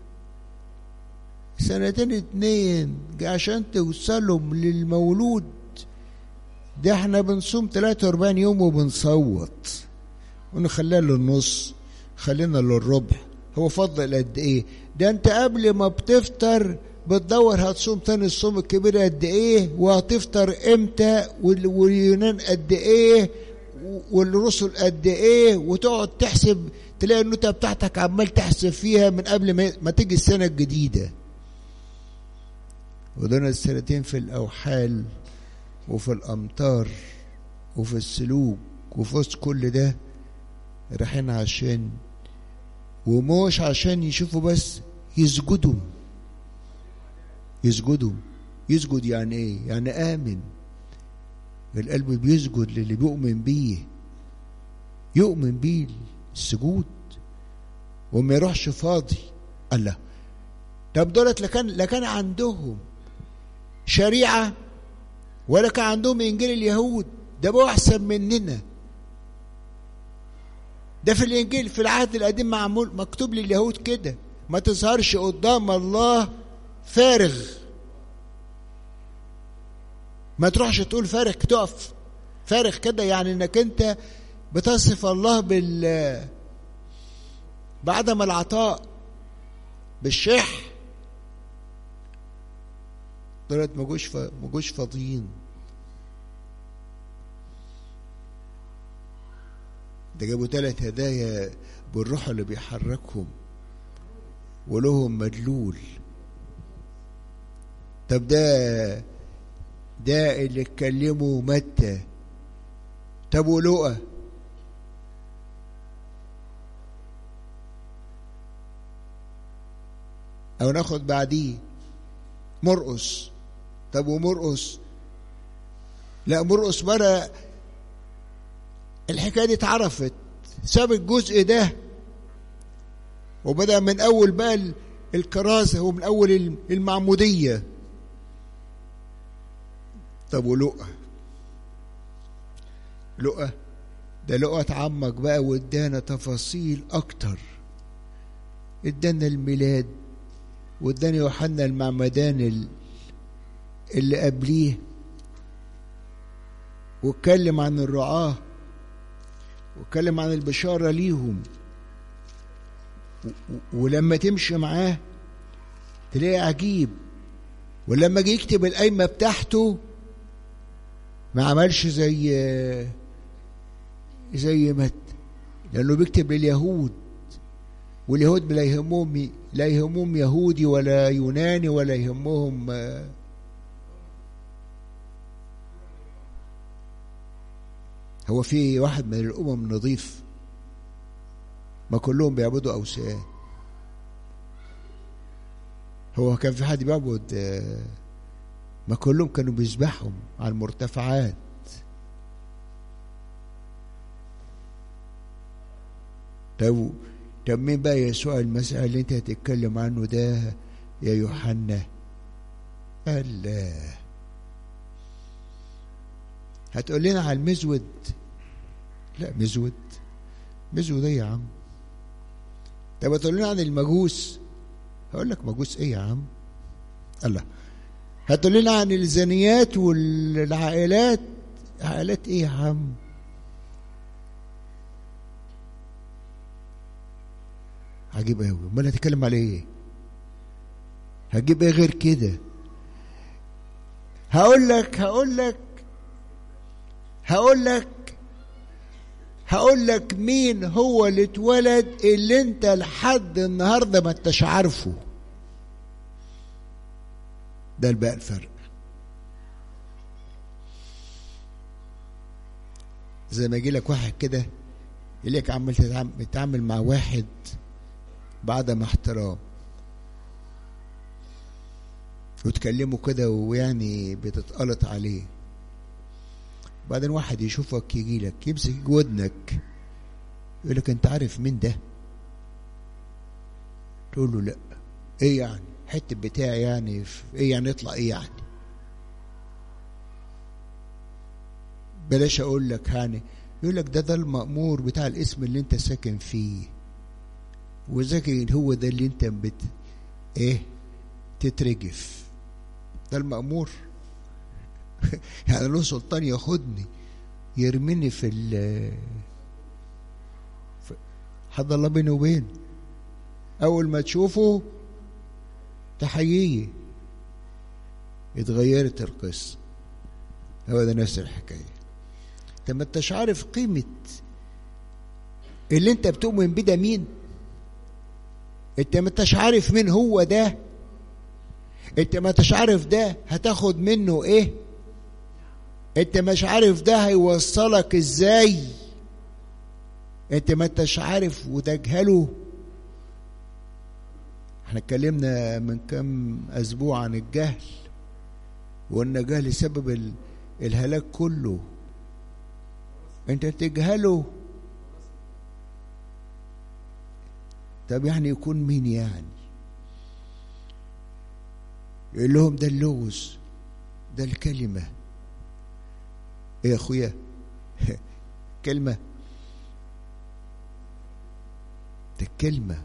سنتين اتنين عشان توصلوا للمولود ده احنا بنصوم 43 يوم وبنصوت ونخليها للنص خلينا للربع هو فضل قد ايه ده انت قبل ما بتفطر بتدور هتصوم تاني الصوم الكبير قد ايه وهتفطر امتى واليونان قد ايه والرسل قد ايه وتقعد تحسب تلاقي النوتة بتاعتك عمال تحسب فيها من قبل ما تيجي السنة الجديدة ودول السنتين في الأوحال وفي الأمطار وفي السلوك وفي وسط كل ده رايحين عشان ومش عشان يشوفوا بس يسجدوا يسجدوا يسجد يعني ايه يعني آمن القلب بيسجد للي بيؤمن بيه يؤمن بيه السجود وما يروحش فاضي الله طب دولت لكان لكان عندهم شريعة ولا كان عندهم إنجيل اليهود ده بقوا أحسن مننا ده في الإنجيل في العهد القديم معمول مكتوب لليهود كده ما تظهرش قدام الله فارغ ما تروحش تقول فارغ تقف فارغ كده يعني انك انت بتصف الله بال بعدم العطاء بالشح دولت ما جوش ما جوش فاضيين ده جابوا ثلاث هدايا بالروح اللي بيحركهم ولهم مدلول طب ده ده اللي اتكلموا متى طب ولقى او ناخد بعديه مرقص طب ومرقص لا مرقص مرة الحكايه دي اتعرفت ساب الجزء ده وبدا من اول بقى الكراسه ومن اول المعموديه طب ولقى لقى ده لقى اتعمق بقى وادانا تفاصيل اكتر ادانا الميلاد وادانا يوحنا المعمدان اللي قبليه واتكلم عن الرعاة واتكلم عن البشارة ليهم ولما تمشي معاه تلاقي عجيب ولما جه يكتب القايمة بتاعته ما عملش زي زي ما لانه بيكتب لليهود واليهود لا يهمهم لا يهمهم يهودي ولا يوناني ولا يهمهم هو في واحد من الامم نظيف ما كلهم بيعبدوا اوثان هو كان في حد بيعبد ما كلهم كانوا بيذبحهم على المرتفعات طب طب مين بقى يسوع المسيح اللي انت هتتكلم عنه ده يا يوحنا قال لا هتقول لنا على المزود لا مزود مزود ايه يا عم طب هتقول لنا عن المجوس هقول لك مجوس ايه يا عم الله هتقول لنا عن الزنيات والعائلات عائلات ايه يا عم عجيب قوي امال هتتكلم على ايه هجيب ايه غير كده هقول لك هقول لك هقول لك هقول لك مين هو اللي اتولد اللي انت لحد النهارده ما انتش عارفه ده بقى الفرق زي ما يجي لك واحد كده يلاقيك عمال تتعامل مع واحد بعدم احترام وتكلمه كده ويعني بتتقلط عليه بعدين واحد يشوفك يجي لك يمسك ودنك يقول لك انت عارف مين ده تقول له لا ايه يعني حته بتاعي يعني ايه يعني يطلع ايه يعني بلاش اقول لك يعني يقول لك ده ده المأمور بتاع الاسم اللي انت ساكن فيه وذاكر هو ده اللي انت بت ايه تترجف ده المأمور يعني له سلطان ياخدني يرميني في ال حد الله بيني وبين اول ما تشوفه تحييه اتغيرت القصه هو ده نفس الحكايه انت ما انتش عارف قيمه اللي انت بتؤمن بيه ده مين انت ما انتش عارف مين هو ده انت ما انتش عارف ده هتاخد منه ايه انت مش عارف ده هيوصلك ازاي انت ما انتش عارف وتجهله احنا اتكلمنا من كام اسبوع عن الجهل وان الجهل سبب ال... الهلاك كله انت تجهله طب يعني يكون مين يعني يقول لهم ده اللغز ده الكلمة ايه يا اخويا كلمة ده الكلمة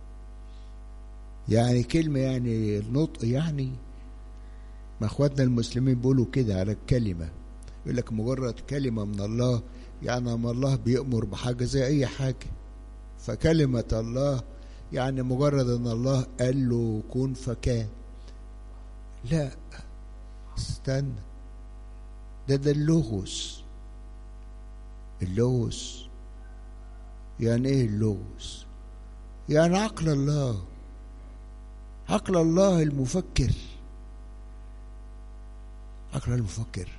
يعني كلمة يعني النطق يعني ما اخواتنا المسلمين بيقولوا كده على الكلمة يقول لك مجرد كلمة من الله يعني ما الله بيأمر بحاجة زي أي حاجة فكلمة الله يعني مجرد ان الله قال له كن فكان لا استنى ده ده اللغز اللغز يعني ايه اللغز يعني عقل الله عقل الله المفكر عقل المفكر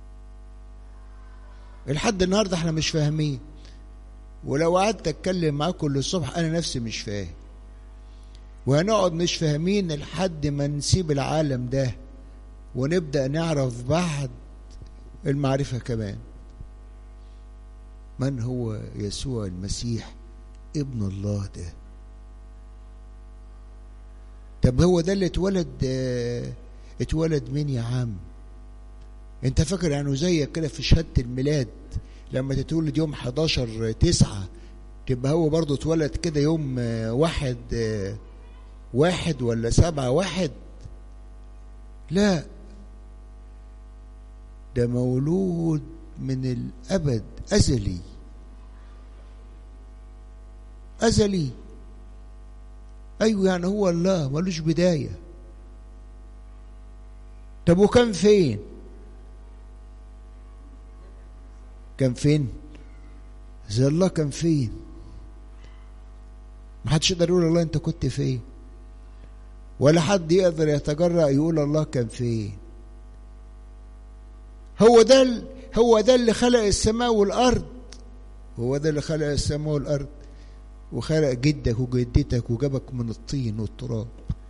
لحد النهارده احنا مش فاهمين ولو قعدت اتكلم معاكم كل الصبح انا نفسي مش فاهم وهنقعد مش فاهمين لحد ما نسيب العالم ده ونبدا نعرف بعد المعرفه كمان من هو يسوع المسيح ابن الله ده طب هو ده اللي اتولد اه اتولد مين يا عم انت فاكر يعني زيك كده في شهاده الميلاد لما تتولد يوم 11 تسعة تبقى هو برضه اتولد كده يوم واحد واحد ولا سبعة واحد لا ده مولود من الأبد أزلي أزلي أيوة يعني هو الله ملوش بداية طب وكان فين كان فين زي الله كان فين ما حدش يقدر يقول الله انت كنت فين ولا حد يقدر يتجرأ يقول الله كان فين هو ده هو ده اللي خلق السماء والارض هو ده اللي خلق السماء والارض وخلق جدك وجدتك وجابك من الطين والتراب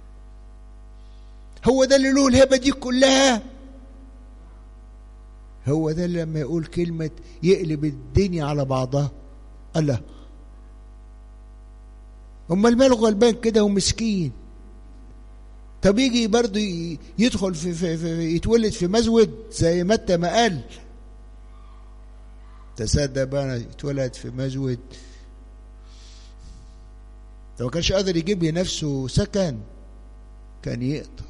هو ده اللي له الهبه دي كلها هو ده اللي لما يقول كلمة يقلب الدنيا على بعضها الله أمال ماله غلبان كده ومسكين طب يجي برضه يدخل في, في, في يتولد في مزود زي متى ما قال تصدق بقى اتولد في مزود لو ما كانش قادر يجيب لنفسه سكن كان يقدر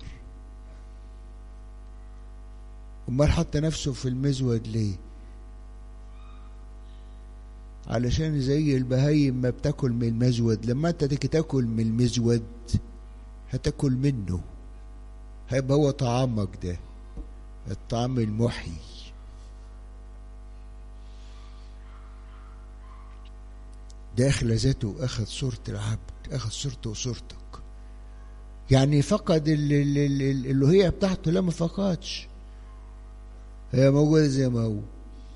امال حط نفسه في المزود ليه علشان زي البهايم ما بتاكل من المزود لما انت تيجي تاكل من المزود هتاكل منه هيبقى هو طعامك ده الطعام المحيي داخل ذاته أخذ صورة العبد أخذ صورته وصورتك يعني فقد ال- ال- ال- الألوهية بتاعته لا ما فقدش هي موجودة زي ما هو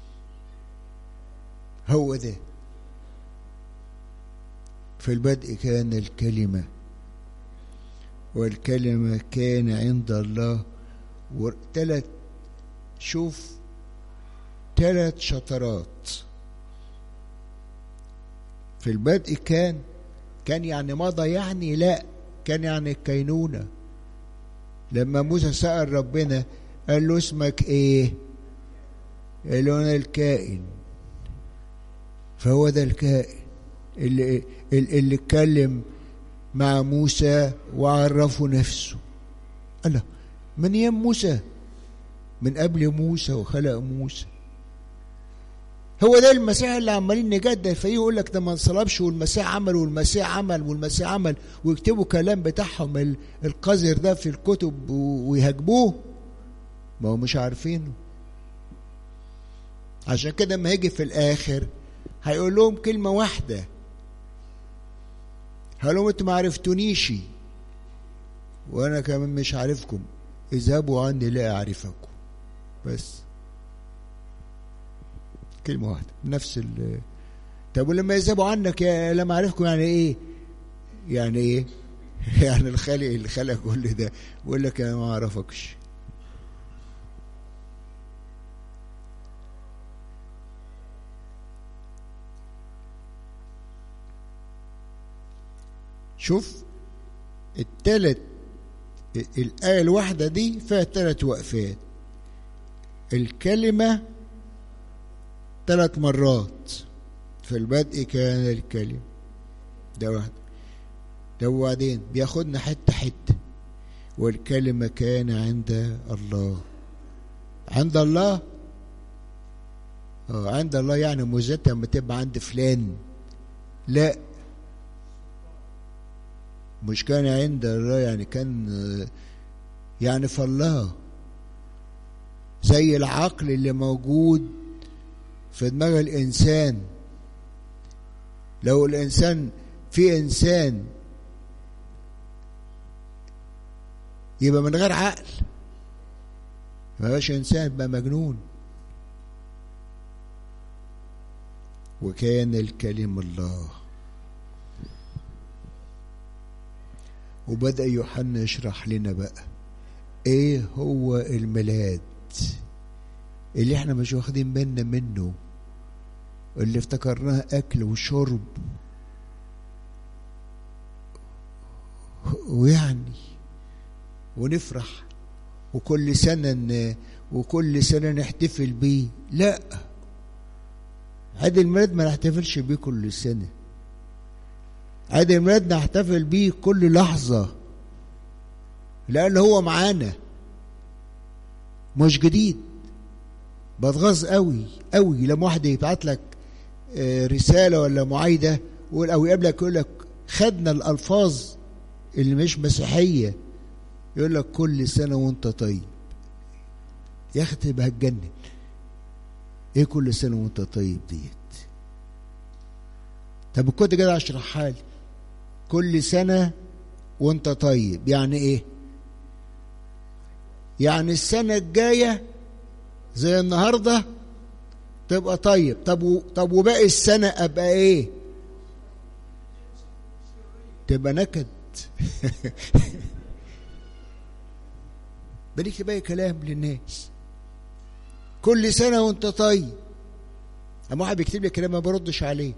هو ده في البدء كان الكلمة والكلمة كان عند الله وثلاث شوف ثلاث شطرات في البدء كان كان يعني مضى يعني لا كان يعني الكينونة لما موسى سأل ربنا قال له اسمك ايه قال له انا الكائن فهو ده الكائن اللي اللي اتكلم مع موسى وعرفه نفسه الله من ايام موسى من قبل موسى وخلق موسى هو ده المسيح اللي عمالين نجدل فيه يقول لك ده ما انصلبش والمسيح عمل والمسيح عمل والمسيح عمل ويكتبوا كلام بتاعهم ال- القذر ده في الكتب و- ويهاجموه ما هو مش عارفينه عشان كده ما هيجي في الاخر هيقول لهم كلمه واحده هقول لهم انتوا ما عرفتونيش وانا كمان مش عارفكم اذهبوا عني لا اعرفكم بس كلمه واحده نفس ال طب ولما يذهبوا عنك يا لما اعرفكم يعني ايه يعني ايه يعني الخالق اللي خلق كل ده بيقول لك انا ما اعرفكش شوف التلت الآية الواحدة دي فيها تلت وقفات الكلمة ثلاث مرات في البدء كان الكلمة ده واحد ده وبعدين بياخدنا حتة حتة والكلمة كان عند الله عند الله اه عند الله يعني مزتها لما تبقى عند فلان لا مش كان عند الله يعني كان آه، يعني في الله زي العقل اللي موجود في دماغ الإنسان لو الإنسان في إنسان يبقى من غير عقل ما بقاش إنسان بقى مجنون وكان الكلم الله وبدأ يوحنا يشرح لنا بقى ايه هو الميلاد اللي احنا مش واخدين بالنا منه اللي افتكرناه اكل وشرب ويعني ونفرح وكل سنة ن- وكل سنة نحتفل بيه لا عيد الميلاد ما نحتفلش بيه كل سنة عيد الميلاد نحتفل بيه كل لحظة لأن هو معانا مش جديد بتغاظ قوي قوي لما واحد يبعت لك آه، رسالة ولا معايدة يقول أو يقابلك يقول لك خدنا الألفاظ اللي مش مسيحية يقول لك كل سنة وأنت طيب يا أخي تبقى هتجنن إيه كل سنة وأنت طيب ديت طب كنت كده اشرحها لي كل سنة وانت طيب يعني ايه يعني السنة الجاية زي النهاردة تبقى طيب طب و... طب وباقي السنة ابقى ايه تبقى نكد بليك باقي كلام للناس كل سنة وانت طيب اما واحد بيكتب لي كلام ما بردش عليه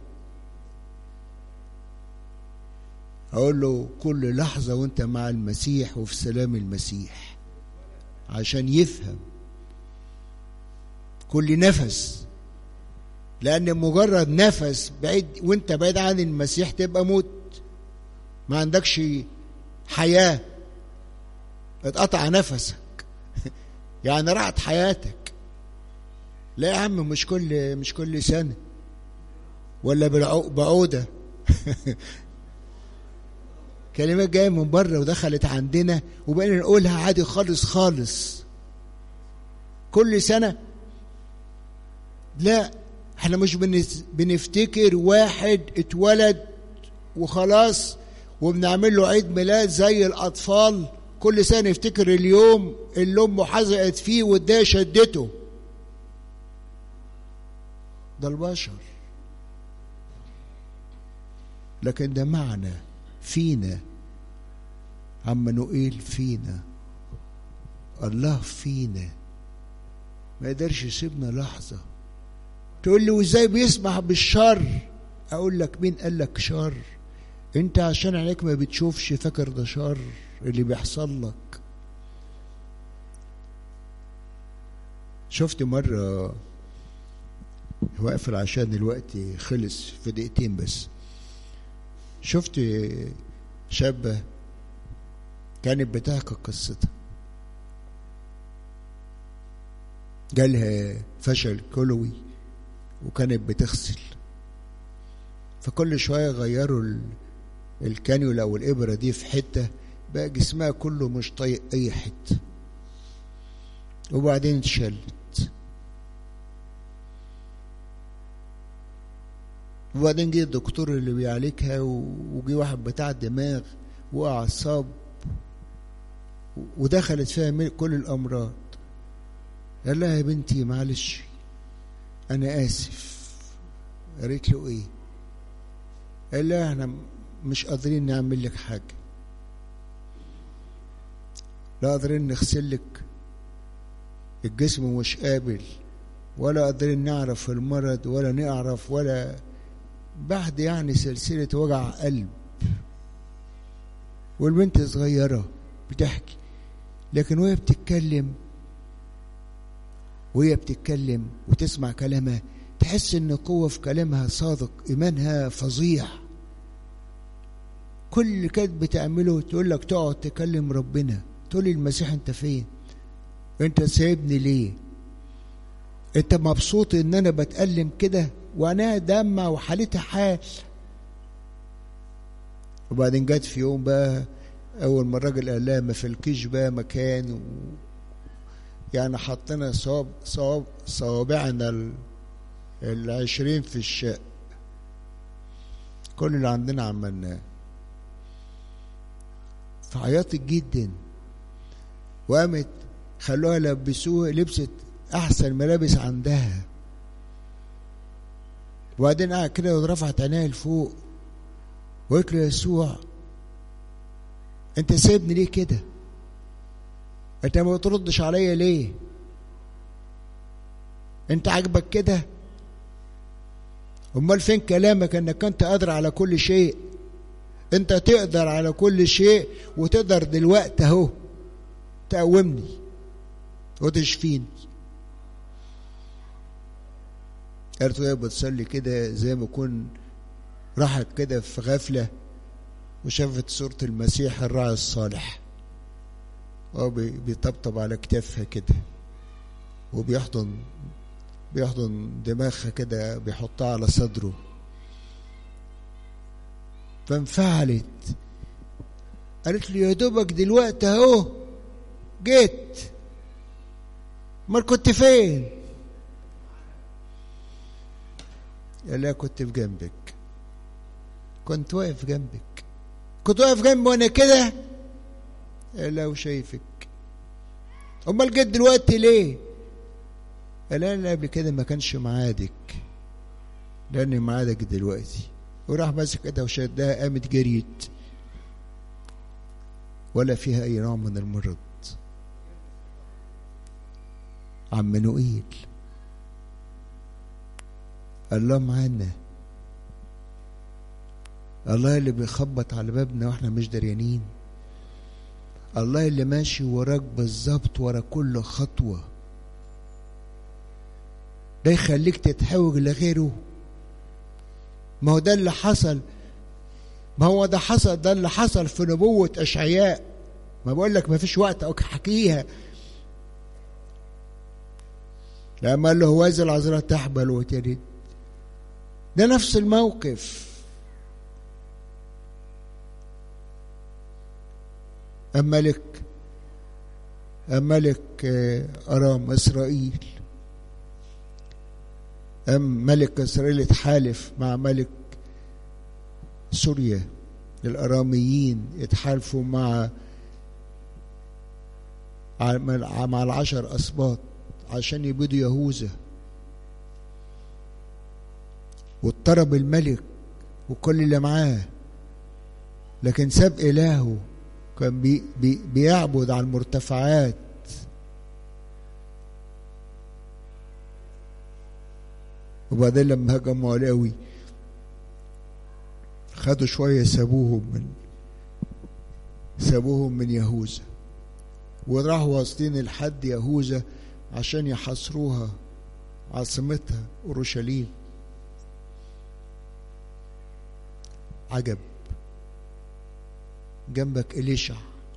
اقول له كل لحظة وانت مع المسيح وفي سلام المسيح عشان يفهم كل نفس لان مجرد نفس بعيد وانت بعيد عن المسيح تبقى موت ما عندكش حياة اتقطع نفسك يعني راحت حياتك لا يا عم مش كل مش كل سنة ولا بالعو- بعودة كلمات جايه من بره ودخلت عندنا وبقينا نقولها عادي خالص خالص كل سنه لا احنا مش بنفتكر واحد اتولد وخلاص وبنعمل له عيد ميلاد زي الاطفال كل سنه نفتكر اليوم اللي امه حزقت فيه واداها شدته ده البشر لكن ده معنى فينا عمانوئيل فينا الله فينا ما يقدرش يسيبنا لحظة تقول لي وازاي بيسمح بالشر اقول لك مين قال لك شر انت عشان عينيك ما بتشوفش فاكر ده شر اللي بيحصل لك شفت مرة واقفل عشان الوقت خلص في دقيقتين بس شفت شابة كانت بتحكي قصتها جالها فشل كلوي وكانت بتغسل فكل شوية غيروا الكانيولا أو الإبرة دي في حتة بقى جسمها كله مش طايق أي حتة وبعدين اتشلت وبعدين جه الدكتور اللي بيعالجها وجي واحد بتاع دماغ واعصاب ودخلت فيها كل الامراض قال لها يا بنتي معلش انا اسف قالت له ايه قال لها احنا مش قادرين نعمل لك حاجه لا قادرين نغسل لك الجسم مش قابل ولا قادرين نعرف المرض ولا نعرف ولا بعد يعني سلسلة وجع قلب والبنت صغيرة بتحكي لكن وهي بتتكلم وهي بتتكلم وتسمع كلامها تحس ان قوة في كلامها صادق ايمانها فظيع كل اللي كانت بتعمله تقول لك تقعد تكلم ربنا تقول لي المسيح انت فين انت سايبني ليه انت مبسوط ان انا بتألم كده وانا دمع وحالتها حال وبعدين جت في يوم بقى اول ما الراجل قال لها ما فيلكيش بقى مكان و يعني حطينا صواب صواب صوابعنا ال... العشرين في الشق كل اللي عندنا عملناه فعيطت جدا وقامت خلوها لبسوها لبست احسن ملابس عندها وبعدين قعد كده ورفعت عينيها لفوق وقلت له يسوع انت سايبني ليه كده انت ما بتردش عليا ليه انت عاجبك كده امال فين كلامك انك انت قادر على كل شيء انت تقدر على كل شيء وتقدر دلوقتي اهو تقومني وتشفيني قالت وهي بتصلي كده زي ما يكون راحت كده في غفلة وشافت صورة المسيح الراعي الصالح وهو بيطبطب على كتافها كده وبيحضن بيحضن دماغها كده بيحطها على صدره فانفعلت قالت لي يا دوبك دلوقتي اهو جيت امال كنت فين قال لها كنت في جنبك كنت واقف جنبك كنت واقف جنبي وانا كده قال لها وشايفك امال جيت دلوقتي ليه قال لها قبل كده ما كانش معادك لاني معادك دلوقتي وراح ماسك ايدها وشدها قامت جريت ولا فيها اي نوع من المرض عم نوئيل الله معانا الله اللي بيخبط على بابنا واحنا مش دريانين الله اللي ماشي وراك بالظبط ورا كل خطوة ده يخليك تتحوج لغيره ما هو ده اللي حصل ما هو ده حصل ده اللي حصل في نبوة أشعياء ما بقول لك ما فيش وقت أحكيها لما قال له هوذا العذراء تحبل وتلد ده نفس الموقف أم ملك أم ملك أرام إسرائيل أم ملك إسرائيل اتحالف مع ملك سوريا الأراميين اتحالفوا مع مع العشر أسباط عشان يبيدوا يهوذا واضطرب الملك وكل اللي معاه لكن ساب إلهه كان بي بي بيعبد على المرتفعات وبعدين لما هجموا عليه قوي خدوا شوية سابوهم من سابوهم من يهوذا وراحوا واصلين لحد يهوذا عشان يحاصروها عاصمتها اورشليم عجب جنبك إليشع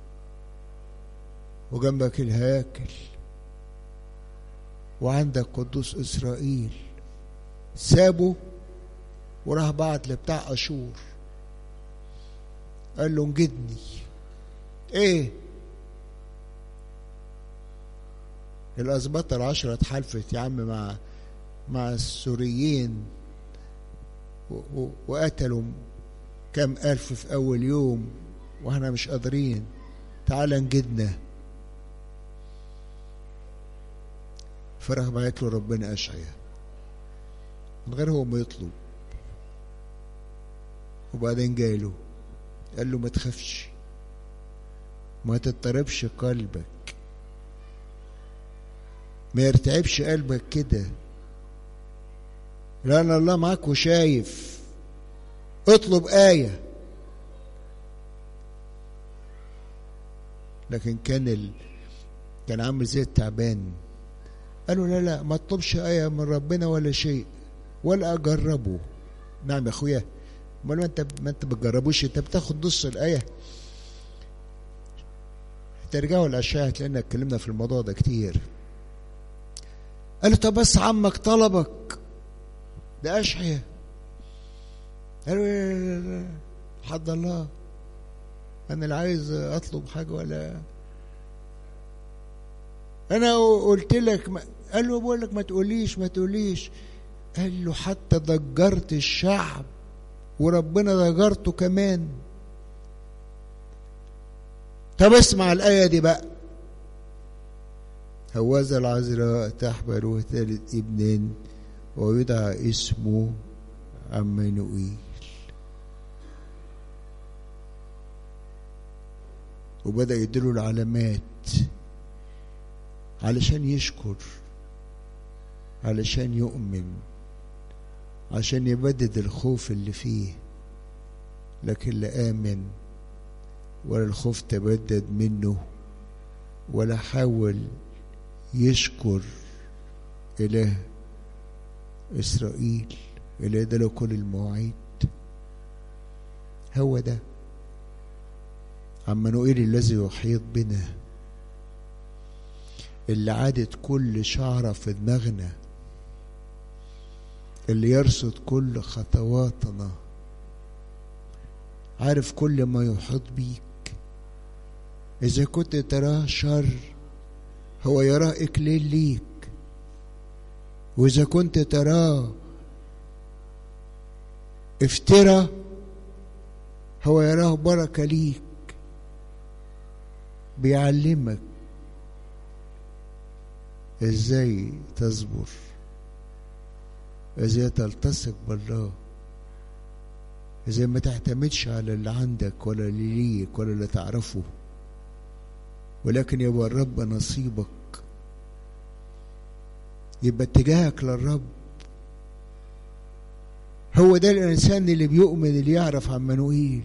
وجنبك الهياكل وعندك قدوس إسرائيل سابه وراح بعت لبتاع أشور قال له انجدني ايه الأسباط العشرة اتحالفت يا عم مع مع السوريين وقتلوا كم ألف في أول يوم واحنا مش قادرين تعال نجدنا فراح بعت له ربنا أشعيا من غير هو ما يطلب وبعدين جاي له قال له ما تخافش ما تضطربش قلبك ما يرتعبش قلبك كده لأن الله معاك وشايف اطلب آية لكن كان ال... كان عامل زي التعبان قالوا لا لا ما تطلبش آية من ربنا ولا شيء ولا أجربه نعم يا أخويا امال ما انت ما انت بتجربوش انت بتاخد نص الآية ترجعوا الأشياء هتلاقينا اتكلمنا في الموضوع ده كتير قال له طب بس عمك طلبك ده أشعيا قالوا حد الله أنا اللي عايز أطلب حاجة ولا أنا قلت لك ما قال له بقول لك ما تقوليش ما تقوليش قال له حتى ضجرت الشعب وربنا ضجرته كمان طب اسمع الآية دي بقى هوذا العذراء تحبل وثالث ابن ويدعى اسمه عمانوئيل وبدأ يديله العلامات علشان يشكر علشان يؤمن عشان يبدد الخوف اللي فيه لكن لا آمن ولا الخوف تبدد منه ولا حاول يشكر إله إسرائيل إله ده له كل المواعيد هو ده عمانوئيل الذي يحيط بنا اللي عادت كل شعرة في دماغنا اللي يرصد كل خطواتنا عارف كل ما يحيط بيك إذا كنت تراه شر هو يراه إكليل ليك وإذا كنت تراه افترى هو يراه بركة ليك بيعلمك ازاي تصبر ازاي تلتصق بالله ازاي ما تعتمدش على اللي عندك ولا اللي ليك ولا اللي تعرفه ولكن يبقى الرب نصيبك يبقى اتجاهك للرب هو ده الانسان اللي بيؤمن اللي يعرف عن منوئيل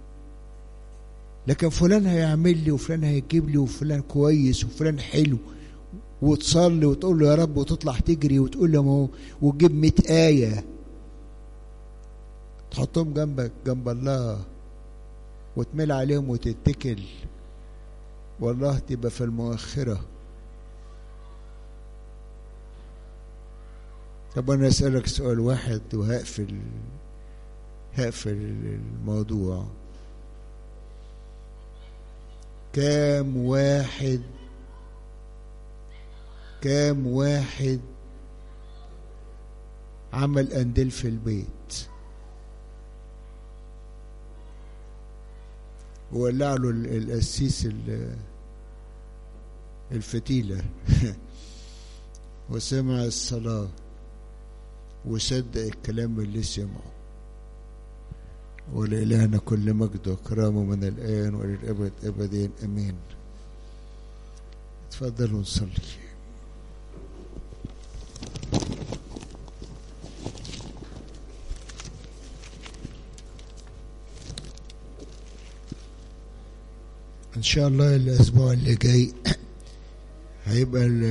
لكن فلان هيعمل لي وفلان هيجيب لي وفلان كويس وفلان حلو وتصلي وتقول له يا رب وتطلع تجري وتقول له وتجيب 100 آية تحطهم جنبك جنب الله وتمل عليهم وتتكل والله تبقى في المؤخرة طب أنا أسألك سؤال واحد وهقفل هقفل الموضوع كام واحد كام واحد عمل قنديل في البيت وولع له ال- القسيس ال- الفتيلة وسمع الصلاة وصدق الكلام اللي سمعه ولإلهنا كل مجد وكرامه من الآن وللأبد أبدين أمين تفضلوا نصلي إن شاء الله الأسبوع اللي جاي هيبقى ال-